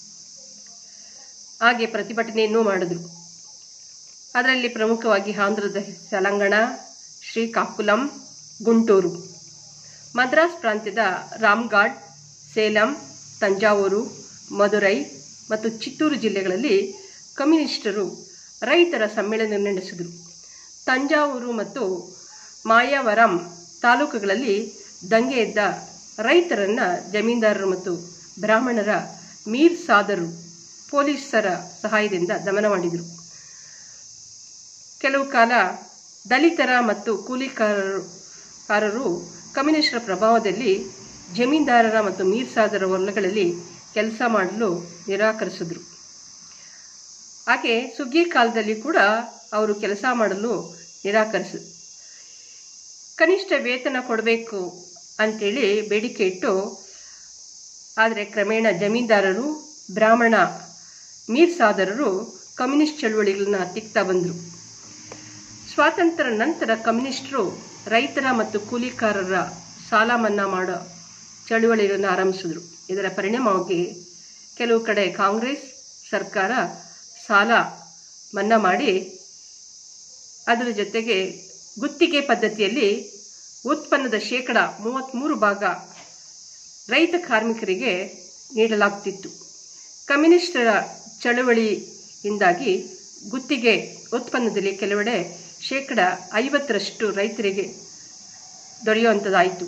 ಹಾಗೆ ಪ್ರತಿಭಟನೆಯನ್ನೂ ಮಾಡಿದರು ಅದರಲ್ಲಿ ಪ್ರಮುಖವಾಗಿ ಆಂಧ್ರದ ತೆಲಂಗಾಣ ಶ್ರೀಕಾಕುಲಂ ಗುಂಟೂರು ಮದ್ರಾಸ್ ಪ್ರಾಂತ್ಯದ ರಾಮ್ಘಾಟ್ ಸೇಲಂ ತಂಜಾವೂರು ಮದುರೈ ಮತ್ತು ಚಿತ್ತೂರು ಜಿಲ್ಲೆಗಳಲ್ಲಿ ಕಮ್ಯುನಿಸ್ಟರು ರೈತರ ಸಮ್ಮೇಳನ ನಡೆಸಿದರು ತಂಜಾವೂರು ಮತ್ತು ಮಾಯಾವರಂ ತಾಲೂಕುಗಳಲ್ಲಿ ದಂಗೆ ಎದ್ದ ರೈತರನ್ನ ಜಮೀನ್ದಾರರು ಮತ್ತು ಬ್ರಾಹ್ಮಣರ ಮೀರ್ ಸಾದರು ಪೊಲೀಸರ ಸಹಾಯದಿಂದ ದಮನ ಮಾಡಿದರು ಕೆಲವು ಕಾಲ ದಲಿತರ ಮತ್ತು ಕೂಲಿಕಾರರು ಕಾರರು ಕಮ್ಯುನಿಸ್ಟರ ಪ್ರಭಾವದಲ್ಲಿ ಜಮೀನ್ದಾರರ ಮತ್ತು ಮೀರ್ ಸಾದರ ಹೊಲಗಳಲ್ಲಿ ಕೆಲಸ ಮಾಡಲು ನಿರಾಕರಿಸಿದ್ರು ಹಾಗೆ ಸುಗ್ಗಿ ಕಾಲದಲ್ಲಿ ಕೂಡ ಅವರು ಕೆಲಸ ಮಾಡಲು ನಿರಾಕರಿಸ ಕನಿಷ್ಠ ವೇತನ ಕೊಡಬೇಕು ಅಂತೇಳಿ ಬೇಡಿಕೆ ಇಟ್ಟು ಆದರೆ ಕ್ರಮೇಣ ಜಮೀನ್ದಾರರು ಬ್ರಾಹ್ಮಣ ಮೀರ್ ಸಾದರರು ಕಮ್ಯುನಿಸ್ಟ್ ಚಳುವಳಿಗಳನ್ನ ತಿಕ್ತಾ ಬಂದರು ಸ್ವಾತಂತ್ರ್ಯ ನಂತರ ಕಮ್ಯುನಿಸ್ಟರು ರೈತರ ಮತ್ತು ಕೂಲಿಕಾರರ ಸಾಲ ಮನ್ನಾ ಮಾಡೋ ಚಳುವಳಿಗಳನ್ನು ಆರಂಭಿಸಿದರು ಇದರ ಪರಿಣಾಮವಾಗಿ ಕೆಲವು ಕಡೆ ಕಾಂಗ್ರೆಸ್ ಸರ್ಕಾರ ಸಾಲ ಮನ್ನಾ ಮಾಡಿ ಅದರ ಜೊತೆಗೆ ಗುತ್ತಿಗೆ ಪದ್ಧತಿಯಲ್ಲಿ ಉತ್ಪನ್ನದ ಶೇಕಡ ಮೂವತ್ತ್ಮೂರು ಭಾಗ ರೈತ ಕಾರ್ಮಿಕರಿಗೆ ನೀಡಲಾಗ್ತಿತ್ತು ಕಮ್ಯುನಿಸ್ಟರ ಚಳವಳಿಯಿಂದಾಗಿ ಗುತ್ತಿಗೆ ಉತ್ಪನ್ನದಲ್ಲಿ ಕೆಲವೆಡೆ ಶೇಕಡ ಐವತ್ತರಷ್ಟು ರೈತರಿಗೆ ದೊರೆಯುವಂಥದ್ದಾಯಿತು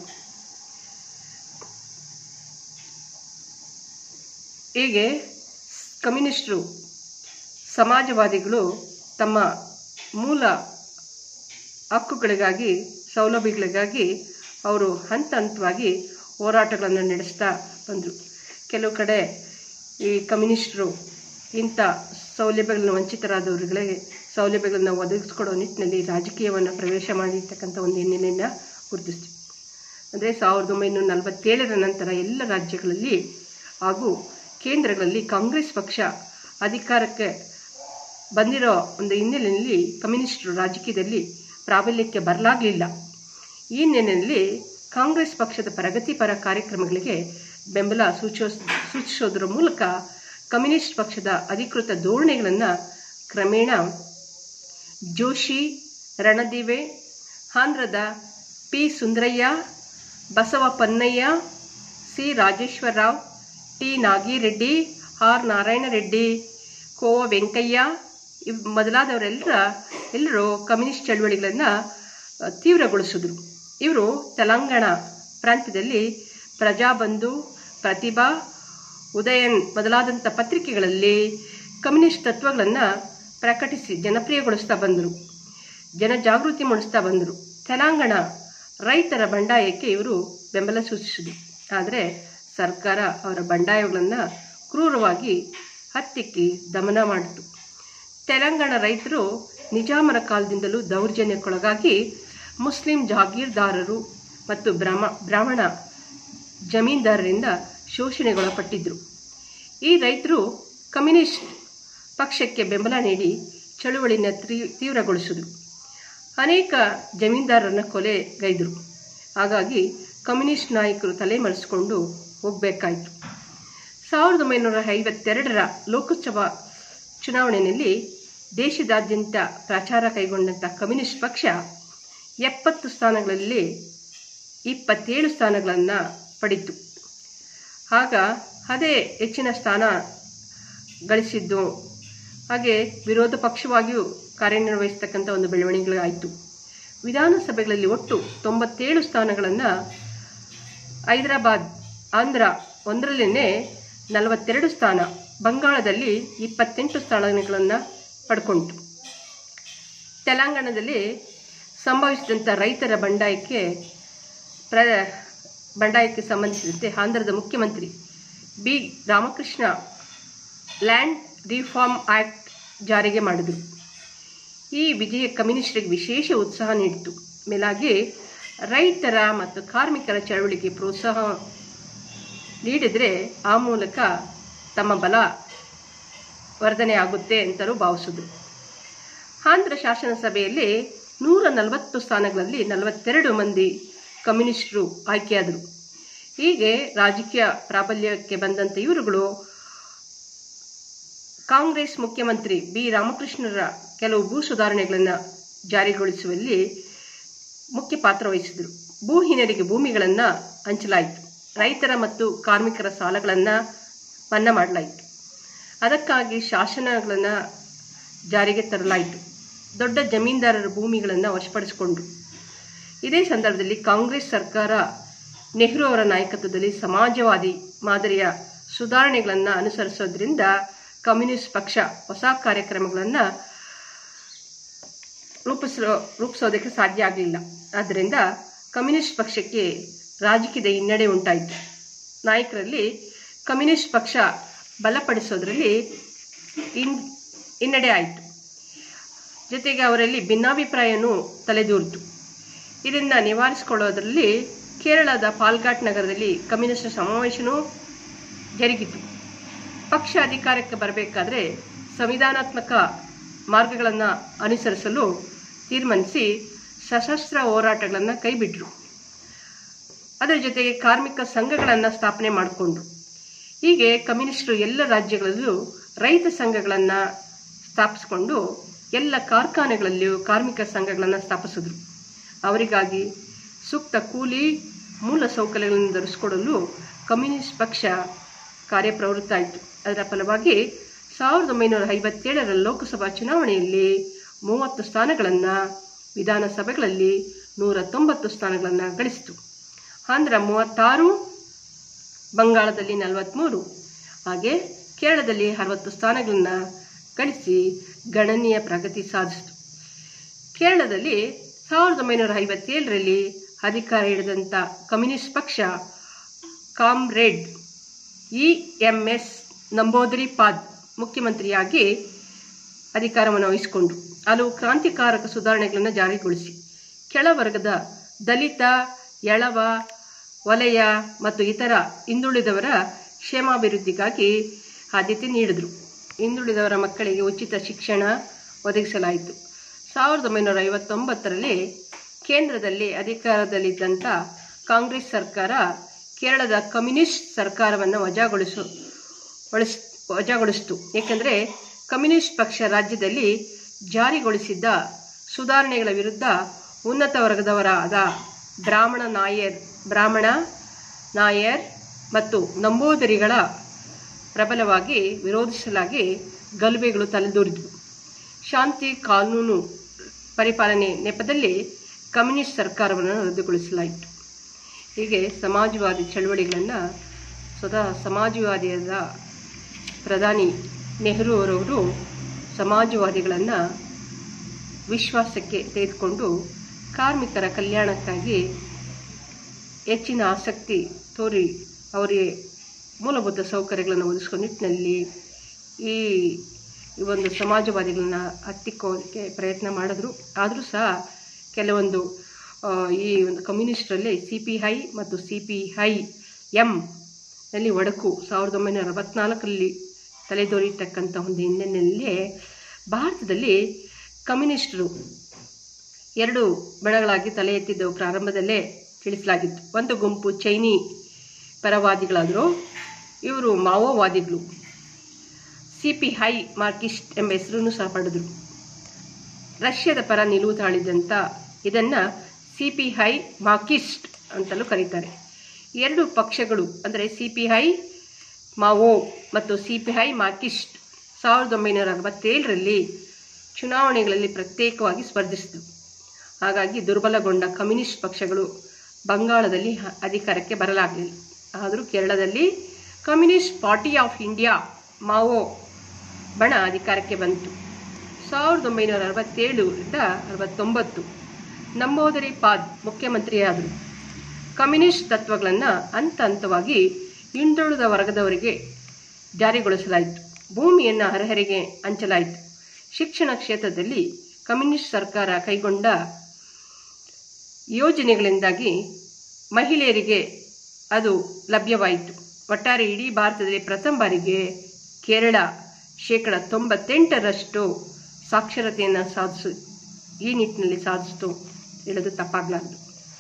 ಹೀಗೆ ಕಮ್ಯುನಿಸ್ಟರು ಸಮಾಜವಾದಿಗಳು ತಮ್ಮ ಮೂಲ ಹಕ್ಕುಗಳಿಗಾಗಿ ಸೌಲಭ್ಯಗಳಿಗಾಗಿ ಅವರು ಹಂತ ಹಂತವಾಗಿ ಹೋರಾಟಗಳನ್ನು ನಡೆಸ್ತಾ ಬಂದರು ಕೆಲವು ಕಡೆ ಈ ಕಮ್ಯುನಿಸ್ಟರು ಇಂಥ ಸೌಲಭ್ಯಗಳನ್ನು ವಂಚಿತರಾದವರುಗಳಿಗೆ ಸೌಲಭ್ಯಗಳನ್ನು ಒದಗಿಸ್ಕೊಡೋ ನಿಟ್ಟಿನಲ್ಲಿ ರಾಜಕೀಯವನ್ನು ಪ್ರವೇಶ ಮಾಡಿರ್ತಕ್ಕಂಥ ಒಂದು ಹಿನ್ನೆಲೆಯನ್ನು ಗುರುತಿಸ್ತೀವಿ ಅಂದರೆ ಸಾವಿರದ ಒಂಬೈನೂರ ನಲವತ್ತೇಳರ ನಂತರ ಎಲ್ಲ ರಾಜ್ಯಗಳಲ್ಲಿ ಹಾಗೂ ಕೇಂದ್ರಗಳಲ್ಲಿ ಕಾಂಗ್ರೆಸ್ ಪಕ್ಷ ಅಧಿಕಾರಕ್ಕೆ ಬಂದಿರೋ ಒಂದು ಹಿನ್ನೆಲೆಯಲ್ಲಿ ಕಮ್ಯುನಿಸ್ಟರು ರಾಜಕೀಯದಲ್ಲಿ ಪ್ರಾಬಲ್ಯಕ್ಕೆ ಬರಲಾಗಲಿಲ್ಲ ಈ ಹಿನ್ನೆಲೆಯಲ್ಲಿ ಕಾಂಗ್ರೆಸ್ ಪಕ್ಷದ ಪ್ರಗತಿಪರ ಕಾರ್ಯಕ್ರಮಗಳಿಗೆ ಬೆಂಬಲ ಸೂಚೋ ಸೂಚಿಸೋದರ ಮೂಲಕ ಕಮ್ಯುನಿಸ್ಟ್ ಪಕ್ಷದ ಅಧಿಕೃತ ಧೋರಣೆಗಳನ್ನು ಕ್ರಮೇಣ ಜೋಶಿ ರಣದಿವೆ ಆಂಧ್ರದ P Sundarayya Basavapunnaiah C Rajeshwara Rao T Nagi Reddy R Narayana Reddy ಕೋ ವೆಂಕಯ್ಯ ಇವ್ ಮೊದಲಾದವರೆಲ್ಲರ ಎಲ್ಲರೂ ಕಮ್ಯುನಿಸ್ಟ್ ಚಳವಳಿಗಳನ್ನು ತೀವ್ರಗೊಳಿಸಿದ್ರು ಇವರು ತೆಲಂಗಾಣ ಪ್ರಾಂತ್ಯದಲ್ಲಿ ಪ್ರಜಾಬಂಧು ಪ್ರತಿಭಾ ಉದಯನ್ ಮೊದಲಾದಂಥ ಪತ್ರಿಕೆಗಳಲ್ಲಿ ಕಮ್ಯುನಿಸ್ಟ್ ತತ್ವಗಳನ್ನು ಪ್ರಕಟಿಸಿ ಜನಪ್ರಿಯಗೊಳಿಸ್ತಾ ಬಂದರು ಜನಜಾಗೃತಿ ಮೂಡಿಸ್ತಾ ಬಂದರು ತೆಲಂಗಾಣ ರೈತರ ಬಂಡಾಯಕ್ಕೆ ಇವರು ಬೆಂಬಲ ಸೂಚಿಸಿದರು ಆದರೆ ಸರ್ಕಾರ ಅವರ ಬಂಡಾಯಗಳನ್ನು ಕ್ರೂರವಾಗಿ ಹತ್ತಿಕ್ಕಿ ದಮನ ಮಾಡಿತು ತೆಲಂಗಾಣ ರೈತರು ನಿಜಾಮರ ಕಾಲದಿಂದಲೂ ದೌರ್ಜನ್ಯಕ್ಕೊಳಗಾಗಿ ಮುಸ್ಲಿಂ ಜಾಗೀರ್ದಾರರು ಮತ್ತು ಬ್ರಾಹ್ಮ ಬ್ರಾಹ್ಮಣ ಜಮೀನ್ದಾರರಿಂದ ಶೋಷಣೆಗೊಳಪಟ್ಟಿದ್ದರು ಈ ರೈತರು ಕಮ್ಯುನಿಸ್ಟ್ ಪಕ್ಷಕ್ಕೆ ಬೆಂಬಲ ನೀಡಿ ಚಳುವಳಿನ ತೀವ್ರಗೊಳಿಸಿದರು ಅನೇಕ ಜಮೀನ್ದಾರರನ್ನ ಕೊಲೆಗೈದರು ಹಾಗಾಗಿ ಕಮ್ಯುನಿಸ್ಟ್ ನಾಯಕರು ತಲೆಮರೆಸಿಕೊಂಡು ಹೋಗಬೇಕಾಯಿತು ಸಾವಿರದ ಒಂಬೈನೂರ ಐವತ್ತೆರಡರ ಲೋಕಸಭಾ ಚುನಾವಣೆಯಲ್ಲಿ ದೇಶದಾದ್ಯಂತ ಪ್ರಚಾರ ಕೈಗೊಂಡಂಥ ಕಮ್ಯುನಿಸ್ಟ್ ಪಕ್ಷ ಎಪ್ಪತ್ತು ಸ್ಥಾನಗಳಲ್ಲಿ ಇಪ್ಪತ್ತೇಳು ಸ್ಥಾನಗಳನ್ನು ಪಡಿತು ಆಗ ಅದೇ ಹೆಚ್ಚಿನ ಸ್ಥಾನ ಗಳಿಸಿದ್ದು ಹಾಗೆ ವಿರೋಧ ಪಕ್ಷವಾಗಿಯೂ ಕಾರ್ಯನಿರ್ವಹಿಸ್ತಕ್ಕಂಥ ಒಂದು ಬೆಳವಣಿಗೆಗಳಾಯಿತು ವಿಧಾನಸಭೆಗಳಲ್ಲಿ ಒಟ್ಟು ತೊಂಬತ್ತೇಳು ಸ್ಥಾನಗಳನ್ನು ಹೈದರಾಬಾದ್ ಆಂಧ್ರ ಒಂದರಲ್ಲೇ ನಲವತ್ತೆರಡು ಸ್ಥಾನ ಬಂಗಾಳದಲ್ಲಿ ಇಪ್ಪತ್ತೆಂಟು ಸ್ಥಾನಗಳನ್ನು ಪಡ್ಕೊಂಡಿತು ತೆಲಂಗಾಣದಲ್ಲಿ ಸಂಭವಿಸಿದಂಥ ರೈತರ ಬಂಡಾಯಕ್ಕೆ ಪ್ರ ಬಂಡಾಯಕ್ಕೆ ಸಂಬಂಧಿಸಿದಂತೆ ಆಂಧ್ರದ ಮುಖ್ಯಮಂತ್ರಿ B Ramakrishna land reform act ಜಾರಿಗೆ ಮಾಡಿದರು ಈ ವಿಜಯ ಕಮ್ಯುನಿಸ್ಟರಿಗೆ ವಿಶೇಷ ಉತ್ಸಾಹ ನೀಡಿತು ಮೇಲಾಗಿ ರೈತರ ಮತ್ತು ಕಾರ್ಮಿಕರ ಚಳವಳಿಗೆ ಪ್ರೋತ್ಸಾಹ ನೀಡಿದರೆ ಆ ಮೂಲಕ ತಮ್ಮ ಬಲ ವರ್ಧನೆ ಆಗುತ್ತೆ ಅಂತಲೂ ಭಾವಿಸಿದ್ರು ಆಂಧ್ರ ಶಾಸನ ಸಭೆಯಲ್ಲಿ ನೂರ ನಲವತ್ತು ಸ್ಥಾನಗಳಲ್ಲಿ ನಲವತ್ತೆರಡು ಮಂದಿ ಕಮ್ಯುನಿಸ್ಟರು ಆಯ್ಕೆಯಾದರು ಹೀಗೆ ರಾಜಕೀಯ ಪ್ರಾಬಲ್ಯಕ್ಕೆ ಬಂದಂಥ ಇವರುಗಳು ಕಾಂಗ್ರೆಸ್ ಮುಖ್ಯಮಂತ್ರಿ ಬಿ ರಾಮಕೃಷ್ಣರ ಕೆಲವು ಭೂ ಸುಧಾರಣೆಗಳನ್ನು ಜಾರಿಗೊಳಿಸುವಲ್ಲಿ ಮುಖ್ಯ ಪಾತ್ರ ವಹಿಸಿದರು ಭೂಹೀನರಿಗೆ ಭೂಮಿಗಳನ್ನು ಹಂಚಲಾಯಿತು ರೈತರ ಮತ್ತು ಕಾರ್ಮಿಕರ ಸಾಲಗಳನ್ನು ಮನ್ನಾ ಮಾಡಲಾಯಿತು ಅದಕ್ಕಾಗಿ ಶಾಸನಗಳನ್ನು ಜಾರಿಗೆ ತರಲಾಯಿತು ದೊಡ್ಡ ಜಮೀನ್ದಾರರ ಭೂಮಿಗಳನ್ನು ವಶಪಡಿಸಿಕೊಂಡ್ರು ಇದೇ ಸಂದರ್ಭದಲ್ಲಿ ಕಾಂಗ್ರೆಸ್ ಸರ್ಕಾರ ನೆಹರು ಅವರ ನಾಯಕತ್ವದಲ್ಲಿ ಸಮಾಜವಾದಿ ಮಾದರಿಯ ಸುಧಾರಣೆಗಳನ್ನು ಅನುಸರಿಸೋದ್ರಿಂದ ಕಮ್ಯುನಿಸ್ಟ್ ಪಕ್ಷ ಹೊಸ ಕಾರ್ಯಕ್ರಮಗಳನ್ನು ರೂಪಿಸೋ ರೂಪಿಸೋದಕ್ಕೆ ಸಾಧ್ಯ ಆಗಲಿಲ್ಲ ಆದ್ದರಿಂದ ಕಮ್ಯುನಿಸ್ಟ್ ಪಕ್ಷಕ್ಕೆ ರಾಜಕೀಯದ ಹಿನ್ನಡೆ ಉಂಟಾಯಿತು ನಾಯಕರಲ್ಲಿ ಕಮ್ಯುನಿಸ್ಟ್ ಪಕ್ಷ ಬಲಪಡಿಸೋದ್ರಲ್ಲಿ ಹಿನ್ ಹಿನ್ನಡೆ ಆಯಿತು ಜೊತೆಗೆ ಅವರಲ್ಲಿ ಭಿನ್ನಾಭಿಪ್ರಾಯನೂ ತಲೆದೂರಿತು ಇದನ್ನು ನಿವಾರಿಸಿಕೊಳ್ಳೋದ್ರಲ್ಲಿ ಕೇರಳದ ಪಾಲ್ಘಾಟ್ ನಗರದಲ್ಲಿ ಕಮ್ಯುನಿಸ್ಟ್ ಸಮಾವೇಶನೂ ಜರುಗಿತು ಪಕ್ಷ ಅಧಿಕಾರಕ್ಕೆ ಬರಬೇಕಾದ್ರೆ ಸಂವಿಧಾನಾತ್ಮಕ ಮಾರ್ಗಗಳನ್ನು ಅನುಸರಿಸಲು ತೀರ್ಮಾನಿಸಿ ಸಶಸ್ತ್ರ ಹೋರಾಟಗಳನ್ನು ಕೈಬಿಟ್ರು ಅದರ ಜೊತೆಗೆ ಕಾರ್ಮಿಕ ಸಂಘಗಳನ್ನು ಸ್ಥಾಪನೆ ಮಾಡಿಕೊಂಡ್ರು ಹೀಗೆ ಕಮ್ಯುನಿಸ್ಟರು ಎಲ್ಲ ರಾಜ್ಯಗಳಲ್ಲೂ ರೈತ ಸಂಘಗಳನ್ನು ಸ್ಥಾಪಿಸಿಕೊಂಡು ಎಲ್ಲ ಕಾರ್ಖಾನೆಗಳಲ್ಲಿಯೂ ಕಾರ್ಮಿಕ ಸಂಘಗಳನ್ನು ಸ್ಥಾಪಿಸಿದ್ರು ಅವರಿಗಾಗಿ ಸೂಕ್ತ ಕೂಲಿ ಮೂಲ ಸೌಕರ್ಯಗಳನ್ನು ಧರಿಸಿಕೊಡಲು ಕಮ್ಯುನಿಸ್ಟ್ ಪಕ್ಷ ಕಾರ್ಯಪ್ರವೃತ್ತ ಆಯಿತು ಅದರ ಫಲವಾಗಿ ಸಾವಿರದ ಒಂಬೈನೂರ ಐವತ್ತೇಳರ ಲೋಕಸಭಾ ಚುನಾವಣೆಯಲ್ಲಿ ಮೂವತ್ತು ಸ್ಥಾನಗಳನ್ನು ವಿಧಾನಸಭೆಗಳಲ್ಲಿ ನೂರ ತೊಂಬತ್ತು ಸ್ಥಾನಗಳನ್ನು ಗಳಿಸಿತು ಆಂಧ್ರ ಮೂವತ್ತಾರು ಬಂಗಾಳದಲ್ಲಿ ನಲವತ್ತ್ಮೂರು ಹಾಗೆ ಕೇರಳದಲ್ಲಿ ಅರವತ್ತು ಸ್ಥಾನಗಳನ್ನು ಗಳಿಸಿ ಗಣನೀಯ ಪ್ರಗತಿ ಸಾಧಿಸಿತು ಕೇರಳದಲ್ಲಿ ಸಾವಿರದ ಒಂಬೈನೂರ ಐವತ್ತೇಳರಲ್ಲಿ ಅಧಿಕಾರ ಹಿಡಿದಂಥ ಕಮ್ಯುನಿಸ್ಟ್ ಪಕ್ಷ comrade E M S Namboodiripad ಮುಖ್ಯಮಂತ್ರಿಯಾಗಿ ಅಧಿಕಾರವನ್ನು ವಹಿಸಿಕೊಂಡ್ರು ಹಲವು ಕ್ರಾಂತಿಕಾರಕ ಸುಧಾರಣೆಗಳನ್ನು ಜಾರಿಗೊಳಿಸಿ ಕೆಳವರ್ಗದ ದಲಿತ ಎಳವ ವಲಯ ಮತ್ತು ಇತರ ಹಿಂದುಳಿದವರ ಕ್ಷೇಮಾಭಿವೃದ್ಧಿಗಾಗಿ ಆದ್ಯತೆ ನೀಡಿದರು ಹಿಂದುಳಿದವರ ಮಕ್ಕಳಿಗೆ ಉಚಿತ ಶಿಕ್ಷಣ ಒದಗಿಸಲಾಯಿತು ಸಾವಿರದ ಒಂಬೈನೂರ ಐವತ್ತೊಂಬತ್ತರಲ್ಲಿ ಕೇಂದ್ರದಲ್ಲಿ ಅಧಿಕಾರದಲ್ಲಿದ್ದಂಥ ಕಾಂಗ್ರೆಸ್ ಸರ್ಕಾರ ಕೇರಳದ ಕಮ್ಯುನಿಸ್ಟ್ ಸರ್ಕಾರವನ್ನು ವಜಾಗೊಳಿಸು ಒಳಿಸ್ ವಜಾಗೊಳಿಸಿತು ಏಕೆಂದರೆ ಕಮ್ಯುನಿಸ್ಟ್ ಪಕ್ಷ ರಾಜ್ಯದಲ್ಲಿ ಜಾರಿಗೊಳಿಸಿದ್ದ ಸುಧಾರಣೆಗಳ ವಿರುದ್ಧ ಉನ್ನತ ವರ್ಗದವರಾದ ಬ್ರಾಹ್ಮಣ ನಾಯರ್ ಬ್ರಾಹ್ಮಣ ನಾಯರ್ ಮತ್ತು ನಂಬೋದರಿಗಳ ಪ್ರಬಲವಾಗಿ ವಿರೋಧಿಸಲಾಗಿ ಗಲಭೆಗಳು ತಲೆದೂರಿದವು ಶಾಂತಿ ಕಾನೂನು ಪರಿಪಾಲನೆ ನೆಪದಲ್ಲಿ ಕಮ್ಯುನಿಸ್ಟ್ ಸರ್ಕಾರವನ್ನು ರದ್ದುಗೊಳಿಸಲಾಯಿತು ಹೀಗೆ ಸಮಾಜವಾದಿ ಚಳವಳಿಗಳನ್ನು ಸ್ವತಃ ಸಮಾಜವಾದಿಯಾದ ಪ್ರಧಾನಿ ನೆಹರು ಅವರವರು ಸಮಾಜವಾದಿಗಳನ್ನು ವಿಶ್ವಾಸಕ್ಕೆ ತೆಗೆದುಕೊಂಡು ಕಾರ್ಮಿಕರ ಕಲ್ಯಾಣಕ್ಕಾಗಿ ಹೆಚ್ಚಿನ ಆಸಕ್ತಿ ತೋರಿ ಅವರಿಗೆ ಮೂಲಭೂತ ಸೌಕರ್ಯಗಳನ್ನು ಒದಗಿಸುವ ನಿಟ್ಟಿನಲ್ಲಿ ಈ ಈ ಒಂದು ಸಮಾಜವಾದಿಗಳನ್ನ ಹತ್ತಿಕ್ಕೋದಕ್ಕೆ ಪ್ರಯತ್ನ ಮಾಡಿದ್ರು ಆದರೂ ಸಹ ಕೆಲವೊಂದು ಆ, ಈ ಒಂದು ಕಮ್ಯುನಿಸ್ಟರಲ್ಲಿ ಸಿ ಪಿ ಐ ಮತ್ತು ಸಿ ಪಿ ಐ ಎಂ ನಲ್ಲಿ ಒಡಕು ಸಾವಿರದ ಒಂಬೈನೂರ ಅರವತ್ನಾಲ್ಕರಲ್ಲಿ ತಲೆದೋರಿರ್ತಕ್ಕಂಥ ಒಂದು ಹಿನ್ನೆಲೆಯಲ್ಲಿ ಭಾರತದಲ್ಲಿ ಕಮ್ಯುನಿಸ್ಟರು ಎರಡು ಬಣಗಳಾಗಿ ತಲೆ ಎತ್ತಿದ್ದವು ಪ್ರಾರಂಭದಲ್ಲೇ ತಿಳಿಸಲಾಗಿತ್ತು ಒಂದು ಗುಂಪು ಚೈನಿ ಪರವಾದಿಗಳಾದರು ಇವರು ಮಾವೋವಾದಿಗಳು ಸಿ ಪಿ ಐ ಮಾರ್ಕಿಸ್ಟ್ ಎಂಬ ಹೆಸರನ್ನು ಸಹ ಪಡೆದರು ರಷ್ಯಾದ ಪರ ನಿಲುವು ತಾಳಿದಂಥ ಇದನ್ನು ಸಿ ಪಿ ಐ ಮಾರ್ಕಿಸ್ಟ್ ಅಂತಲೂ ಕರೀತಾರೆ ಎರಡು ಪಕ್ಷಗಳು ಅಂದರೆ ಸಿ ಪಿ ಐ ಮಾವೋ ಮತ್ತು ಸಿ ಪಿ ಐ ಮಾರ್ಕಿಸ್ಟ್ ಸಾವಿರದ ಒಂಬೈನೂರ ಅರವತ್ತೇಳರಲ್ಲಿ ಚುನಾವಣೆಗಳಲ್ಲಿ ಪ್ರತ್ಯೇಕವಾಗಿ ಸ್ಪರ್ಧಿಸಿದವು ಹಾಗಾಗಿ ದುರ್ಬಲಗೊಂಡ ಕಮ್ಯುನಿಸ್ಟ್ ಪಕ್ಷಗಳು ಬಂಗಾಳದಲ್ಲಿ ಹ- ಅಧಿಕಾರಕ್ಕೆ ಬರಲಾಗಲಿಲ್ಲ ಆದರೂ ಕೇರಳದಲ್ಲಿ communist party of India Mao ಬಣ ಅಧಿಕಾರಕ್ಕೆ ಬಂತು ಸಾವಿರದ ಒಂಬೈನೂರ ಅರವತ್ತೇಳರಿಂದ ಅರವತ್ತೊಂಬತ್ತು ನಂಬೋದರಿ ಪಾದ್ ಮುಖ್ಯಮಂತ್ರಿಯಾದರು ಕಮ್ಯುನಿಸ್ಟ್ ತತ್ವಗಳನ್ನು ಹಂತ ಹಂತವಾಗಿ ಹಿಂದುಳಿದ ವರ್ಗದವರಿಗೆ ಜಾರಿಗೊಳಿಸಲಾಯಿತು ಭೂಮಿಯನ್ನು ಹರಹರಿಗೆ ಹಂಚಲಾಯಿತು ಶಿಕ್ಷಣ ಕ್ಷೇತ್ರದಲ್ಲಿ ಕಮ್ಯುನಿಸ್ಟ್ ಸರ್ಕಾರ ಕೈಗೊಂಡ ಯೋಜನೆಗಳಿಂದಾಗಿ ಮಹಿಳೆಯರಿಗೆ ಅದು ಲಭ್ಯವಾಯಿತು ಒಟ್ಟಾರೆ ಇಡೀ ಭಾರತದಲ್ಲಿ ಪ್ರಥಮ ಬಾರಿಗೆ ಕೇರಳ ಶೇಕಡ ತೊಂಬತ್ತೆಂಟರಷ್ಟು ಸಾಕ್ಷರತೆಯನ್ನು ಸಾಧಿಸು ಈ ನಿಟ್ಟಿನಲ್ಲಿ ಸಾಧಿಸಿತು ಹೇಳೋದು ತಪ್ಪಾಗಲಾರದು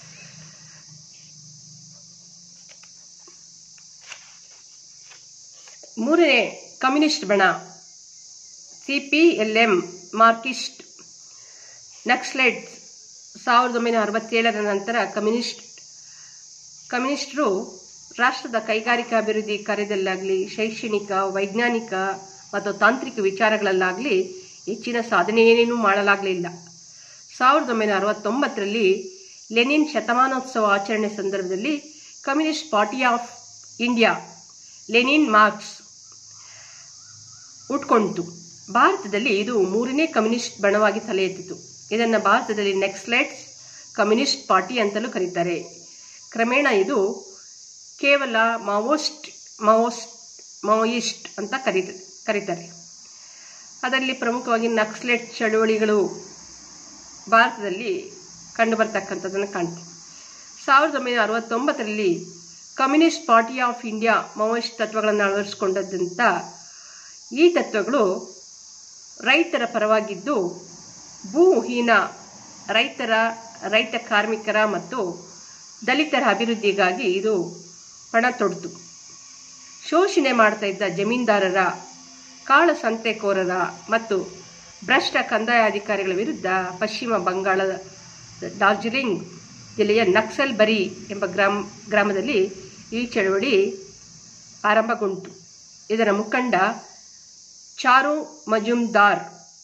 ಮೂರನೇ ಕಮ್ಯುನಿಸ್ಟ್ ಬಣ C P L M Marxist Naxalite ಸಾವಿರದ ಒಂಬೈನೂರ ಅರವತ್ತೇಳರ ನಂತರ ಕಮ್ಯುನಿಸ್ಟ್ ಕಮ್ಯುನಿಸ್ಟರು ರಾಷ್ಟ್ರದ ಕೈಗಾರಿಕಾ ಅಭಿವೃದ್ಧಿ ಕಾರ್ಯದಲ್ಲಾಗಲಿ ಶೈಕ್ಷಣಿಕ ವೈಜ್ಞಾನಿಕ ಮತ್ತು ತಾಂತ್ರಿಕ ವಿಚಾರಗಳಲ್ಲಾಗಲಿ ಹೆಚ್ಚಿನ ಸಾಧನೆಯೇನೂ ಮಾಡಲಾಗಲಿಲ್ಲ ಸಾವಿರದ ಒಂಬೈನೂರ ಅರವತ್ತೊಂಬತ್ತರಲ್ಲಿ ಲೆನಿನ್ ಶತಮಾನೋತ್ಸವ ಆಚರಣೆ ಸಂದರ್ಭದಲ್ಲಿ communist party of India Lenin Marx ಉಟ್ಕೊಂಡಿತು ಭಾರತದಲ್ಲಿ ಇದು ಮೂರನೇ ಕಮ್ಯುನಿಸ್ಟ್ ಬಣವಾಗಿ ತಲೆ ಎತ್ತಿತು ಇದನ್ನು ಭಾರತದಲ್ಲಿ ನೆಕ್ಸ್ಲೈಟ್ಸ್ ಕಮ್ಯುನಿಸ್ಟ್ ಪಾರ್ಟಿ ಅಂತಲೂ ಕರೀತಾರೆ ಕ್ರಮೇಣ ಇದು ಕೇವಲ ಮಾವೋಸ್ಟ್ ಮಾವೋಸ್ಟ್ ಮಾವೋಯಿಸ್ಟ್ ಅಂತ ಕರೀ ಕರೀತಾರೆ ಅದರಲ್ಲಿ ಪ್ರಮುಖವಾಗಿ ನಕ್ಸಲೇಟ್ ಚಳುವಳಿಗಳು ಭಾರತದಲ್ಲಿ ಕಂಡುಬರ್ತಕ್ಕಂಥದ್ದನ್ನು ಕಾಣ್ತೀವಿ ಸಾವಿರದ ಒಂಬೈನೂರ ಅರವತ್ತೊಂಬತ್ತರಲ್ಲಿ communist party of India Maoist ತತ್ವಗಳನ್ನು ಅಳವಡಿಸಿಕೊಂಡಂಥ ಈ ತತ್ವಗಳು ರೈತರ ಪರವಾಗಿದ್ದು ಭೂಹೀನ ರೈತರ ರೈತ ಕಾರ್ಮಿಕರ ಮತ್ತು ದಲಿತರ ಅಭಿವೃದ್ಧಿಗಾಗಿ ಇದು ಪಣ ತೊಡ್ತು ಶೋಷಣೆ ಮಾಡ್ತಾ ಇದ್ದ ಜಮೀನ್ದಾರರ ಕಾಳಸಂತೆಕೋರರ ಮತ್ತು ಭ್ರಷ್ಟ ಕಂದಾಯ ಅಧಿಕಾರಿಗಳ ವಿರುದ್ಧ ಪಶ್ಚಿಮ ಬಂಗಾಳದ ಡಾರ್ಜಿಲಿಂಗ್ ಜಿಲ್ಲೆಯ ನಕ್ಸಲ್ ಬರಿ ಎಂಬ ಗ್ರಾಮ ಗ್ರಾಮದಲ್ಲಿ ಈ ಚಳವಳಿ ಆರಂಭಗೊಂಡಿತು ಇದರ ಮುಖಂಡ ಚಾರು ಮಜುಮ್ದಾರ್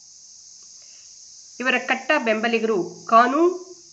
ಇವರ ಕಟ್ಟ ಬೆಂಬಲಿಗರು ಕಾನೂ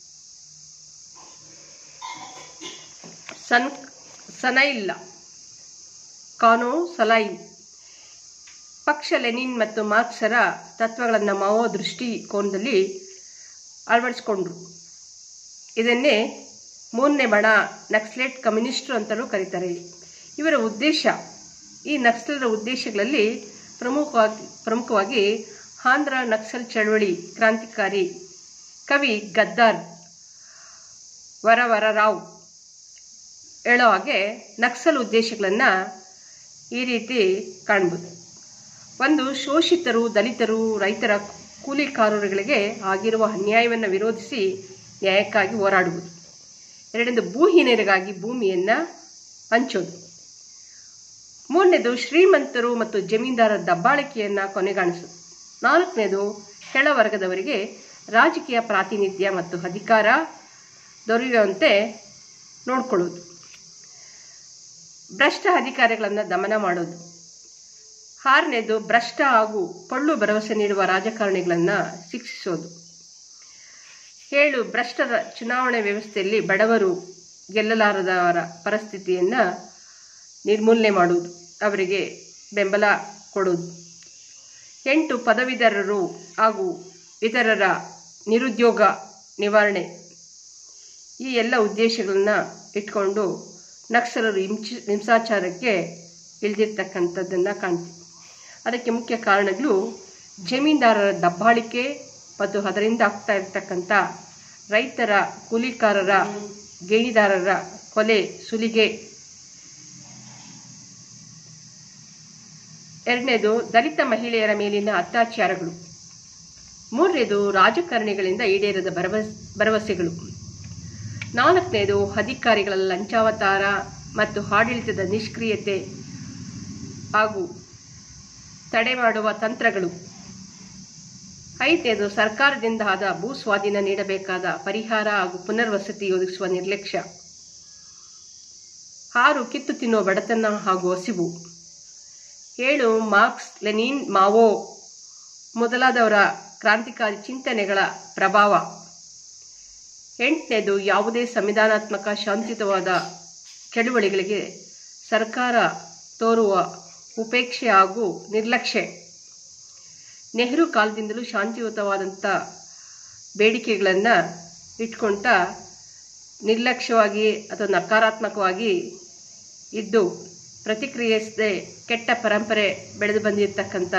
ಸನ್ ಸನೈಲ್ಲ ಕಾನೋ ಸಲೈ ಪಕ್ಷ ಲೆನಿನ್ ಮತ್ತು ಮಾರ್ಕ್ಸರ ತತ್ವಗಳನ್ನು ಮಾವೋ ದೃಷ್ಟಿಕೋನದಲ್ಲಿ ಅಳವಡಿಸಿಕೊಂಡ್ರು ಇದನ್ನೇ ಮೂರನೇ ಬಣ ನಕ್ಸಲೇಟ್ ಕಮ್ಯುನಿಸ್ಟರು ಅಂತಲೂ ಕರೀತಾರೆ ಇವರ ಉದ್ದೇಶ ಈ ನಕ್ಸಲರ ಉದ್ದೇಶಗಳಲ್ಲಿ ಪ್ರಮುಖವಾಗಿ ಪ್ರಮುಖವಾಗಿ ಆಂಧ್ರ ನಕ್ಸಲ್ ಚಳವಳಿ ಕ್ರಾಂತಿಕಾರಿ ಕವಿ ಗದ್ದಾರ್ ವರವರರಾವ್ ಹೇಳೋ ಹಾಗೆ ನಕ್ಸಲ್ ಉದ್ದೇಶಗಳನ್ನು ಈ ರೀತಿ ಕಾಣ್ಬೋದು ಒಂದು ಶೋಷಿತರು ದಲಿತರು ರೈತರ ಕೂಲಿಕಾರರುಗಳಿಗೆ ಆಗಿರುವ ಅನ್ಯಾಯವನ್ನು ವಿರೋಧಿಸಿ ನ್ಯಾಯಕ್ಕಾಗಿ ಹೋರಾಡುವುದು ಎರಡನೇದು ಭೂಹೀನರಿಗಾಗಿ ಭೂಮಿಯನ್ನು ಹಂಚೋದು ಮೂರನೇದು ಶ್ರೀಮಂತರು ಮತ್ತು ಜಮೀನ್ದಾರರ ದಬ್ಬಾಳಿಕೆಯನ್ನು ಕೊನೆಗಾಣಿಸೋದು ನಾಲ್ಕನೇದು ಕೆಳವರ್ಗದವರಿಗೆ ರಾಜಕೀಯ ಪ್ರಾತಿನಿಧ್ಯ ಮತ್ತು ಅಧಿಕಾರ ದೊರೆಯುವಂತೆ ನೋಡ್ಕೊಳ್ಳೋದು ಭ್ರಷ್ಟ ಅಧಿಕಾರಿಗಳನ್ನು ದಮನ ಮಾಡೋದು ಆರನೇದು ಭ್ರಷ್ಟ ಹಾಗೂ ಪಳ್ಳು ಭರವಸೆ ನೀಡುವ ರಾಜಕಾರಣಿಗಳನ್ನು ಶಿಕ್ಷಿಸೋದು ಏಳು ಭ್ರಷ್ಟರ ಚುನಾವಣೆ ವ್ಯವಸ್ಥೆಯಲ್ಲಿ ಬಡವರು ಗೆಲ್ಲಲಾರದವರ ಪರಿಸ್ಥಿತಿಯನ್ನು ನಿರ್ಮೂಲನೆ ಮಾಡುವುದು ಅವರಿಗೆ ಬೆಂಬಲ ಕೊಡುವುದು ಎಂಟು ಪದವೀಧರರು ಹಾಗೂ ಇತರರ ನಿರುದ್ಯೋಗ ನಿವಾರಣೆ ಈ ಎಲ್ಲ ಉದ್ದೇಶಗಳನ್ನ ಇಟ್ಕೊಂಡು ನಕ್ಸಲರು ಹಿಂಸ ಹಿಂಸಾಚಾರಕ್ಕೆ ಇಳಿದಿರ್ತಕ್ಕಂಥದ್ದನ್ನು ಕಾಣ್ತೀವಿ ಅದಕ್ಕೆ ಮುಖ್ಯ ಕಾರಣಗಳು ಜಮೀನ್ದಾರರ ದಬ್ಬಾಳಿಕೆ ಮತ್ತು ಅದರಿಂದ ಆಗ್ತಾ ಇರ್ತಕ್ಕಂಥ ರೈತರ ಕೂಲಿಕಾರರ ಗೇಣಿದಾರರ ಕೊಲೆ ಸುಲಿಗೆ ಎರಡನೇದು ದಲಿತ ಮಹಿಳೆಯರ ಮೇಲಿನ ಅತ್ಯಾಚಾರಗಳು ಮೂರನೇದು ರಾಜಕಾರಣಿಗಳಿಂದ ಈಡೇರದ ಭರವಸ್ ಭರವಸೆಗಳು ನಾಲ್ಕನೇದು ಅಧಿಕಾರಿಗಳ ಲಂಚಾವತಾರ ಮತ್ತು ಆಡಳಿತದ ನಿಷ್ಕ್ರಿಯತೆ ಹಾಗೂ ತಡೆ ಮಾಡುವ ತಂತ್ರಗಳು ಐದನೇದು ಸರ್ಕಾರದಿಂದ ಆದ ಭೂ ಸ್ವಾಧೀನ ನೀಡಬೇಕಾದ ಪರಿಹಾರ ಹಾಗೂ ಪುನರ್ವಸತಿ ಒದಗಿಸುವ ನಿರ್ಲಕ್ಷ್ಯ ಆರು ಕಿತ್ತು ತಿನ್ನುವ ಬಡತನ ಹಾಗೂ ಹಸಿವು ಏಳು ಮಾರ್ಕ್ಸ್ ಲೆನಿನ್ ಮಾವೋ ಮೊದಲಾದವರ ಕ್ರಾಂತಿಕಾರಿ ಚಿಂತನೆಗಳ ಪ್ರಭಾವ ಎಂಟನೇದು ಯಾವುದೇ ಸಂವಿಧಾನಾತ್ಮಕ ಶಾಂತಿಯುತವಾದ ಚಳುವಳಿಗಳಿಗೆ ಸರ್ಕಾರ ತೋರುವ ಉಪೇಕ್ಷೆ ಹಾಗೂ ನಿರ್ಲಕ್ಷ್ಯ ನೆಹರು ಕಾಲದಿಂದಲೂ ಶಾಂತಿಯುತವಾದಂಥ ಬೇಡಿಕೆಗಳನ್ನು ಇಟ್ಕೊಂತ ನಿರ್ಲಕ್ಷ್ಯವಾಗಿ ಅಥವಾ ನಕಾರಾತ್ಮಕವಾಗಿ ಇದ್ದು ಪ್ರತಿಕ್ರಿಯಿಸದೆ ಕೆಟ್ಟ ಪರಂಪರೆ ಬೆಳೆದು ಬಂದಿರತಕ್ಕಂಥ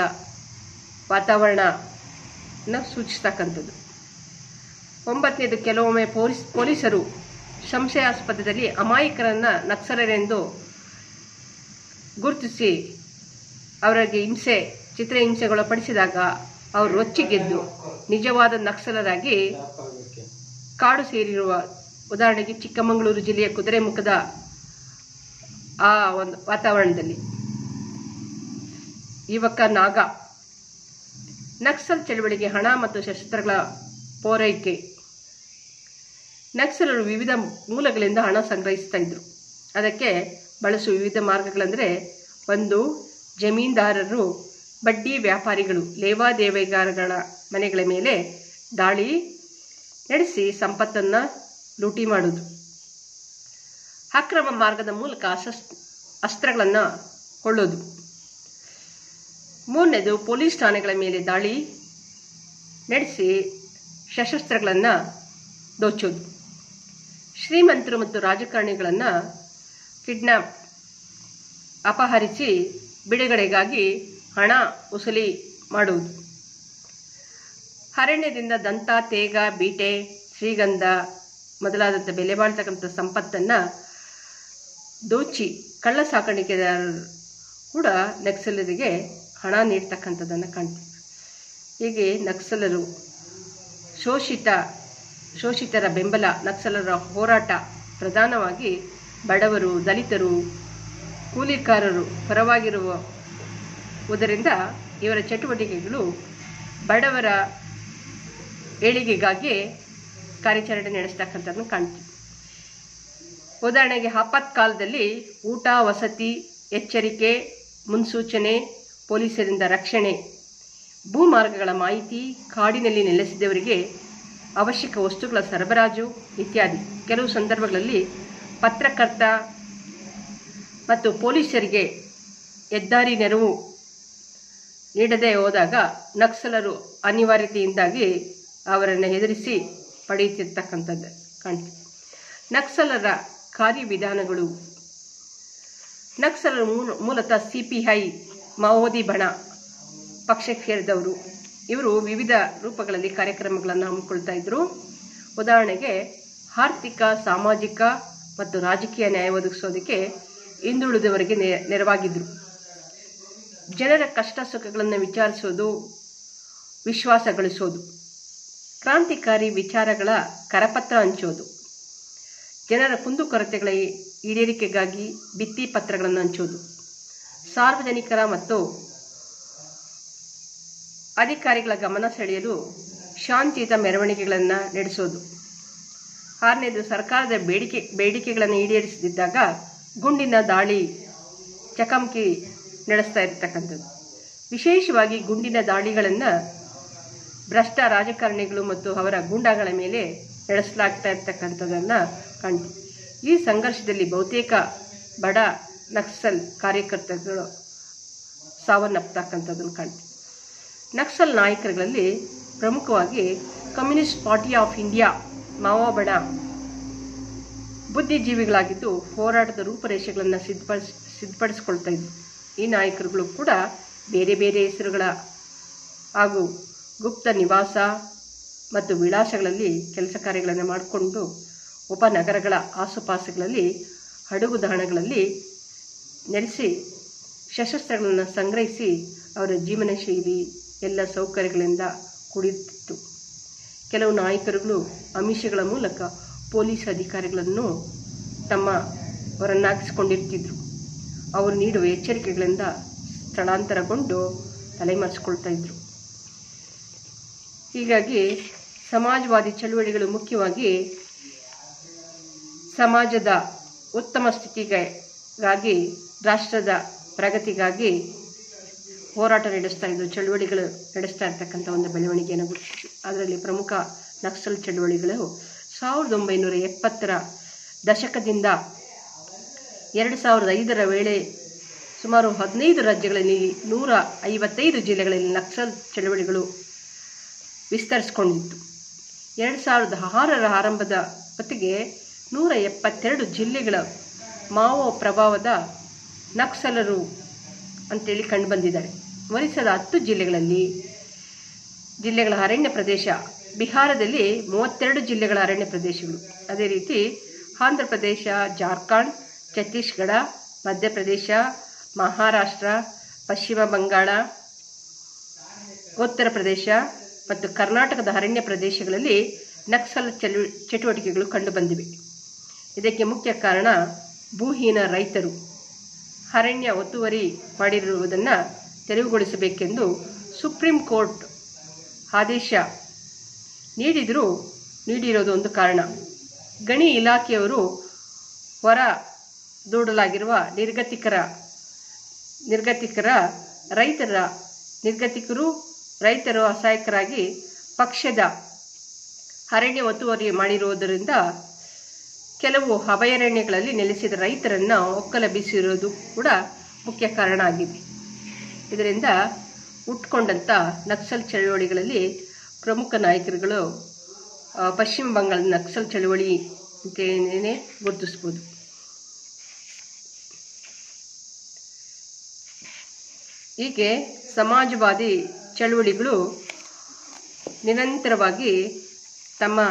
ವಾತಾವರಣನ ಸೂಚಿಸ್ತಕ್ಕಂಥದ್ದು ಒಂಬತ್ತನೇದು ಕೆಲವೊಮ್ಮೆ ಪೊಲೀಸ್ ಪೊಲೀಸರು ಸಂಶಯಾಸ್ಪದದಲ್ಲಿ ಅಮಾಯಕರನ್ನು ನಕ್ಸಲರೆಂದು ಗುರುತಿಸಿ ಅವರಿಗೆ ಹಿಂಸೆ ಚಿತ್ರಹಿಂಸೆಗೊಳಪಡಿಸಿದಾಗ ಅವರು ರೊಚ್ಚಿಗೆದ್ದು ನಿಜವಾದ ನಕ್ಸಲರಾಗಿ ಕಾಡು ಸೇರಿರುವ ಉದಾಹರಣೆಗೆ ಚಿಕ್ಕಮಗಳೂರು ಜಿಲ್ಲೆಯ ಕುದುರೆಮುಖದ ಆ ಒಂದು ವಾತಾವರಣದಲ್ಲಿ ಯುವಕ ನಾಗ ನಕ್ಸಲ್ ಚಳವಳಿಗೆ ಹಣ ಮತ್ತು ಶಸ್ತ್ರಗಳ ಪೂರೈಕೆ ನಕ್ಸಲರು ವಿವಿಧ ಮೂಲಗಳಿಂದ ಹಣ ಸಂಗ್ರಹಿಸ್ತಾ ಇದ್ರು ಅದಕ್ಕೆ ಬಳಸುವ ವಿವಿಧ ಮಾರ್ಗಗಳೆಂದರೆ ಒಂದು ಜಮೀನ್ದಾರರು ಬಡ್ಡಿ ವ್ಯಾಪಾರಿಗಳು ಲೇವಾದೇವಿಗಾರಗಳ ಮನೆಗಳ ಮೇಲೆ ದಾಳಿ ನಡೆಸಿ ಸಂಪತ್ತನ್ನು ಲೂಟಿ ಮಾಡುವುದು ಅಕ್ರಮ ಮಾರ್ಗದ ಮೂಲಕ ಅಶಸ್ ಅಸ್ತ್ರಗಳನ್ನು ಕೊಳ್ಳೋದು ಮೂರನೇದು ಪೊಲೀಸ್ ಠಾಣೆಗಳ ಮೇಲೆ ದಾಳಿ ನಡೆಸಿ ಸಶಸ್ತ್ರಗಳನ್ನು ದೋಚೋದು ಶ್ರೀಮಂತರು ಮತ್ತು ರಾಜಕಾರಣಿಗಳನ್ನು ಕಿಡ್ನಾಪ್ ಅಪಹರಿಸಿ ಬಿಡುಗಡೆಗಾಗಿ ಹಣ ವಸೂಲಿ ಮಾಡುವುದು ಅರಣ್ಯದಿಂದ ದಂತ ತೇಗ ಬೀಟೆ ಶ್ರೀಗಂಧ ಮೊದಲಾದಂಥ ಬೆಲೆ ಬಾಳ್ತಕ್ಕಂಥ ಸಂಪತ್ತನ್ನು ದೋಚಿ ಕಳ್ಳ ಸಾಕಾಣಿಕೆದಾರರು ಕೂಡ ನಕ್ಸಲರಿಗೆ ಹಣ ನೀಡ್ತಕ್ಕಂಥದ್ದನ್ನು ಕಾಣ್ತೀವಿ ಹೀಗೆ ನಕ್ಸಲರು ಶೋಷಿತ ಶೋಷಿತರ ಬೆಂಬಲ ನಕ್ಸಲರ ಹೋರಾಟ ಪ್ರಧಾನವಾಗಿ ಬಡವರು ದಲಿತರು ಕೂಲಿಕಾರರು ಪರವಾಗಿರುವ ಉದರಿಂದ ಇವರ ಚಟುವಟಿಕೆಗಳು ಬಡವರ ಏಳಿಗೆಗಾಗಿ ಕಾರ್ಯಾಚರಣೆ ನಡೆಸ್ತಕ್ಕಂಥದ್ದನ್ನು ಕಾಣ್ತೀವಿ ಉದಾಹರಣೆಗೆ ಆಪತ್ಕಾಲದಲ್ಲಿ ಊಟ ವಸತಿ ಎಚ್ಚರಿಕೆ ಮುನ್ಸೂಚನೆ ಪೊಲೀಸರಿಂದ ರಕ್ಷಣೆ ಭೂಮಾರ್ಗಗಳ ಮಾಹಿತಿ ಕಾಡಿನಲ್ಲಿ ನೆಲೆಸಿದವರಿಗೆ ಅವಶ್ಯಕ ವಸ್ತುಗಳ ಸರಬರಾಜು ಇತ್ಯಾದಿ ಕೆಲವು ಸಂದರ್ಭಗಳಲ್ಲಿ ಪತ್ರಕರ್ತ ಮತ್ತು ಪೊಲೀಸರಿಗೆ ಹೆದ್ದಾರಿ ನೆರವು ನೀಡದೆ ಹೋದಾಗ ನಕ್ಸಲರು ಅನಿವಾರ್ಯತೆಯಿಂದಾಗಿ ಅವರನ್ನು ಹೆದರಿಸಿ ಪಡೆಯುತ್ತಿರ್ತಕ್ಕಂಥದ್ದು ಕಾಣ್ತೀವಿ ನಕ್ಸಲರ ಕಾರ್ಯವಿಧಾನಗಳು ನಕ್ಸಲರು ಮೂಲ ಮೂಲತಃ ಸಿ ಪಿ ಐ ಮಾವೋದಿ ಬಣ ಪಕ್ಷಕ್ಕೆ ಸೇರಿದವರು ಇವರು ವಿವಿಧ ರೂಪಗಳಲ್ಲಿ ಕಾರ್ಯಕ್ರಮಗಳನ್ನು ಹಮ್ಮಿಕೊಳ್ತಾ ಇದ್ರು ಉದಾಹರಣೆಗೆ ಆರ್ಥಿಕ ಸಾಮಾಜಿಕ ಮತ್ತು ರಾಜಕೀಯ ನ್ಯಾಯ ಒದಗಿಸೋದಕ್ಕೆ ಹಿಂದುಳಿದವರಿಗೆ ನೆ ನೆರವಾಗಿದ್ದರು ಜನರ ಕಷ್ಟ ಸುಖಗಳನ್ನು ವಿಚಾರಿಸೋದು ವಿಶ್ವಾಸ ಗಳಿಸೋದು ಕ್ರಾಂತಿಕಾರಿ ವಿಚಾರಗಳ ಕರಪತ್ರ ಹಂಚೋದು ಜನರ ಕುಂದುಕೊರತೆಗಳ ಈಡೇರಿಕೆಗಾಗಿ ಭಿತ್ತಿ ಪತ್ರಗಳನ್ನು ಹಂಚೋದು ಸಾರ್ವಜನಿಕರ ಮತ್ತು ಅಧಿಕಾರಿಗಳ ಗಮನ ಸೆಳೆಯಲು ಶಾಂತಿಯುತ ಮೆರವಣಿಗೆಗಳನ್ನು ನಡೆಸೋದು ಆರನೇದು ಸರ್ಕಾರದ ಬೇಡಿಕೆ ಬೇಡಿಕೆಗಳನ್ನು ಈಡೇರಿಸದಿದ್ದಾಗ ಗುಂಡಿನ ದಾಳಿ ಚಕಮಕಿ ನಡೆಸ್ತಾ ಇರ್ತಕ್ಕಂಥದ್ದು ವಿಶೇಷವಾಗಿ ಗುಂಡಿನ ದಾಳಿಗಳನ್ನು ಭ್ರಷ್ಟ ರಾಜಕಾರಣಿಗಳು ಮತ್ತು ಅವರ ಗೂಂಡಾಗಳ ಮೇಲೆ ನಡೆಸಲಾಗ್ತಾ ಇರ್ತಕ್ಕಂಥದ್ದನ್ನು ಕಾಣ್ತೀವಿ ಈ ಸಂಘರ್ಷದಲ್ಲಿ ಬಹುತೇಕ ಬಡ ನಕ್ಸಲ್ ಕಾರ್ಯಕರ್ತರುಗಳು ಸಾವನ್ನಪ್ಪತಕ್ಕಂಥದ್ದನ್ನು ಕಾಣ್ತೀವಿ ನಕ್ಸಲ್ ನಾಯಕರುಗಳಲ್ಲಿ ಪ್ರಮುಖವಾಗಿ ಕಮ್ಯುನಿಸ್ಟ್ ಪಾರ್ಟಿ ಆಫ್ ಇಂಡಿಯಾ ಮಾವೋಬಣ ಬುದ್ಧಿಜೀವಿಗಳಾಗಿದ್ದು ಹೋರಾಟದ ರೂಪರೇಷೆಗಳನ್ನು ಸಿದ್ಧಪಡಿಸ್ ಸಿದ್ಧಪಡಿಸ್ಕೊಳ್ತಾ ಇದ್ದರು ಈ ನಾಯಕರುಗಳು ಕೂಡ ಬೇರೆ ಬೇರೆ ಹೆಸರುಗಳ ಹಾಗೂ ಗುಪ್ತ ನಿವಾಸ ಮತ್ತು ವಿಳಾಸಗಳಲ್ಲಿ ಕೆಲಸ ಕಾರ್ಯಗಳನ್ನು ಮಾಡಿಕೊಂಡು ಉಪನಗರಗಳ ಆಸುಪಾಸುಗಳಲ್ಲಿ ಹಡಗುದಾಣಗಳಲ್ಲಿ ನಡೆಸಿ ಸಶಸ್ತ್ರಗಳನ್ನು ಸಂಗ್ರಹಿಸಿ ಅವರ ಜೀವನ ಶೈಲಿ ಎಲ್ಲ ಸೌಕರ್ಯಗಳಿಂದ ಕೂಡಿರ್ತಿತ್ತು ಕೆಲವು ನಾಯಕರುಗಳು ಆಮಿಷಗಳ ಮೂಲಕ ಪೊಲೀಸ್ ಅಧಿಕಾರಿಗಳನ್ನು ತಮ್ಮ ಅವರನ್ನಾಗಿಸಿಕೊಂಡಿರ್ತಿದ್ರು ಅವರು ನೀಡುವ ಎಚ್ಚರಿಕೆಗಳಿಂದ ಸ್ಥಳಾಂತರಗೊಂಡು ತಲೆಮರೆಸಿಕೊಳ್ತಾ ಇದ್ರು ಹೀಗಾಗಿ ಸಮಾಜವಾದಿ ಚಳುವಳಿಗಳು ಮುಖ್ಯವಾಗಿ ಸಮಾಜದ ಉತ್ತಮ ಸ್ಥಿತಿಗಾಗಿ ರಾಷ್ಟ್ರದ ಪ್ರಗತಿಗಾಗಿ ಹೋರಾಟ ನಡೆಸ್ತಾ ಇದ್ದು ಚಳುವಳಿಗಳು ನಡೆಸ್ತಾ ಇರ್ತಕ್ಕಂಥ ಒಂದು ಬೆಳವಣಿಗೆಯನ್ನು ಗುರುತಿಸಿ ಅದರಲ್ಲಿ ಪ್ರಮುಖ ನಕ್ಸಲ್ ಚಳುವಳಿಗಳು ಸಾವಿರದ ಒಂಬೈನೂರ ಎಪ್ಪತ್ತರ ದಶಕದಿಂದ ಎರಡು ಸಾವಿರದ ಐದರ ವೇಳೆ ಸುಮಾರು ಹದಿನೈದು ರಾಜ್ಯಗಳಲ್ಲಿ ನೂರ ಐವತ್ತೈದು ಜಿಲ್ಲೆಗಳಲ್ಲಿ ನಕ್ಸಲ್ ಚಳುವಳಿಗಳು ವಿಸ್ತರಿಸಿಕೊಂಡಿತ್ತು ಎರಡು ಸಾವಿರದ ಆರರ ಆರಂಭದ ಹೊತ್ತಿಗೆ ನೂರ ಎಪ್ಪತ್ತೆರಡು ಜಿಲ್ಲೆಗಳ ಮಾವೋ ಪ್ರಭಾವದ ನಕ್ಸಲರು ಅಂತೇಳಿ ಕಂಡುಬಂದಿದ್ದಾರೆ ಒರಿಸ್ಸಾದ ಹತ್ತು ಜಿಲ್ಲೆಗಳಲ್ಲಿ ಜಿಲ್ಲೆಗಳ ಅರಣ್ಯ ಪ್ರದೇಶ ಬಿಹಾರದಲ್ಲಿ ಮೂವತ್ತೆರಡು ಜಿಲ್ಲೆಗಳ ಅರಣ್ಯ ಪ್ರದೇಶಗಳು ಅದೇ ರೀತಿ ಆಂಧ್ರ ಪ್ರದೇಶ ಜಾರ್ಖಂಡ್ ಛತ್ತೀಸ್ಗಢ ಮಧ್ಯಪ್ರದೇಶ ಮಹಾರಾಷ್ಟ್ರ ಪಶ್ಚಿಮ ಬಂಗಾಳ ಉತ್ತರ ಪ್ರದೇಶ ಮತ್ತು ಕರ್ನಾಟಕದ ಅರಣ್ಯ ಪ್ರದೇಶಗಳಲ್ಲಿ ನಕ್ಸಲ್ ಚಲು ಚಟುವಟಿಕೆಗಳು ಕಂಡುಬಂದಿವೆ ಇದಕ್ಕೆ ಮುಖ್ಯ ಕಾರಣ ಭೂಹೀನ ರೈತರು ಅರಣ್ಯ ಒತ್ತುವರಿ ಮಾಡಿರುವುದನ್ನು ತೆರವುಗೊಳಿಸಬೇಕೆಂದು ಸುಪ್ರೀಂ ಕೋರ್ಟ್ ಆದೇಶ ನೀಡಿದರೂ ನೀಡಿರೋದು ಒಂದು ಕಾರಣ ಗಣಿ ಇಲಾಖೆಯವರು ಹೊರ ದೂಡಲಾಗಿರುವ ನಿರ್ಗತಿಕರ ನಿರ್ಗತಿಕರ ರೈತರ ನಿರ್ಗತಿಕರು ರೈತರು ಅಸಹಾಯಕರಾಗಿ ಪಕ್ಷದ ಅರಣ್ಯ ಒತ್ತುವರಿ ಮಾಡಿರುವುದರಿಂದ ಕೆಲವು ಅಭಯಾರಣ್ಯಗಳಲ್ಲಿ ನೆಲೆಸಿದ ರೈತರನ್ನು ಒಕ್ಕಲೆಬ್ಬಿಸಿರೋದು ಕೂಡ ಮುಖ್ಯ ಕಾರಣ ಆಗಿದೆ ಇದರಿಂದ ಹುಟ್ಕೊಂಡಂಥ ನಕ್ಸಲ್ ಚಳವಳಿಗಳಲ್ಲಿ ಪ್ರಮುಖ ನಾಯಕರುಗಳು ಆ, ಪಶ್ಚಿಮ ಬಂಗಾಳದ ನಕ್ಸಲ್ ಚಳವಳಿ ಅಂತೇನೇ ಗುರುತಿಸ್ಬೋದು ಹೀಗೆ ಸಮಾಜವಾದಿ ಚಳುವಳಿಗಳು ನಿರಂತರವಾಗಿ ತಮ್ಮ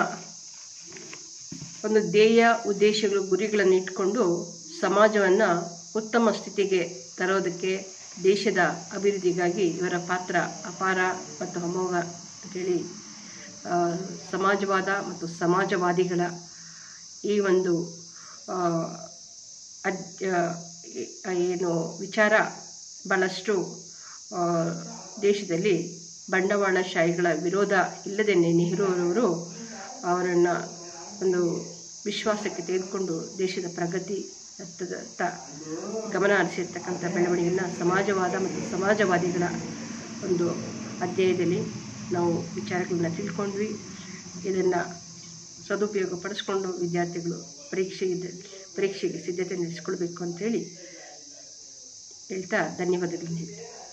ಒಂದು ಧ್ಯೇಯ ಉದ್ದೇಶಗಳು ಗುರಿಗಳನ್ನು ಇಟ್ಕೊಂಡು ಸಮಾಜವನ್ನು ಉತ್ತಮ ಸ್ಥಿತಿಗೆ ತರೋದಕ್ಕೆ ದೇಶದ ಅಭಿವೃದ್ಧಿಗಾಗಿ ಇವರ ಪಾತ್ರ ಅಪಾರ ಮತ್ತು ಅಮೋಘ ಅಂತೇಳಿ ಆ, ಸಮಾಜವಾದ ಮತ್ತು ಸಮಾಜವಾದಿಗಳ ಈ ಒಂದು ಆ, ಅದ್ ಆ, ಈ- ಏನು ವಿಚಾರ ಭಾಳಷ್ಟು ಆ, ದೇಶದಲ್ಲಿ ಬಂಡವಾಳಶಾಹಿಗಳ ವಿರೋಧ ಇಲ್ಲದೇ ನೆಹರೂರವರು ಅವರನ್ನು ಒಂದು ವಿಶ್ವಾಸಕ್ಕೆ ತೆಗೆದುಕೊಂಡು ದೇಶದ ಪ್ರಗತಿ ದತ್ತ ಗಮನ ಹರಿಸಿರ್ತಕ್ಕಂಥ ಬೆಳವಣಿಗೆಯನ್ನು ಸಮಾಜವಾದ ಮತ್ತು ಸಮಾಜವಾದಿಗಳ ಒಂದು ಅಧ್ಯಾಯದಲ್ಲಿ ನಾವು ವಿಚಾರಗಳನ್ನ ತಿಳ್ಕೊಂಡ್ವಿ ಇದನ್ನು ಸದುಪಯೋಗ ಪಡಿಸ್ಕೊಂಡು ವಿದ್ಯಾರ್ಥಿಗಳು ಪರೀಕ್ಷೆಗೆ ಪರೀಕ್ಷೆಗೆ ಸಿದ್ಧತೆ ನಡೆಸ್ಕೊಳ್ಬೇಕು ಅಂತೇಳಿ ಹೇಳ್ತಾ ಧನ್ಯವಾದಗಳು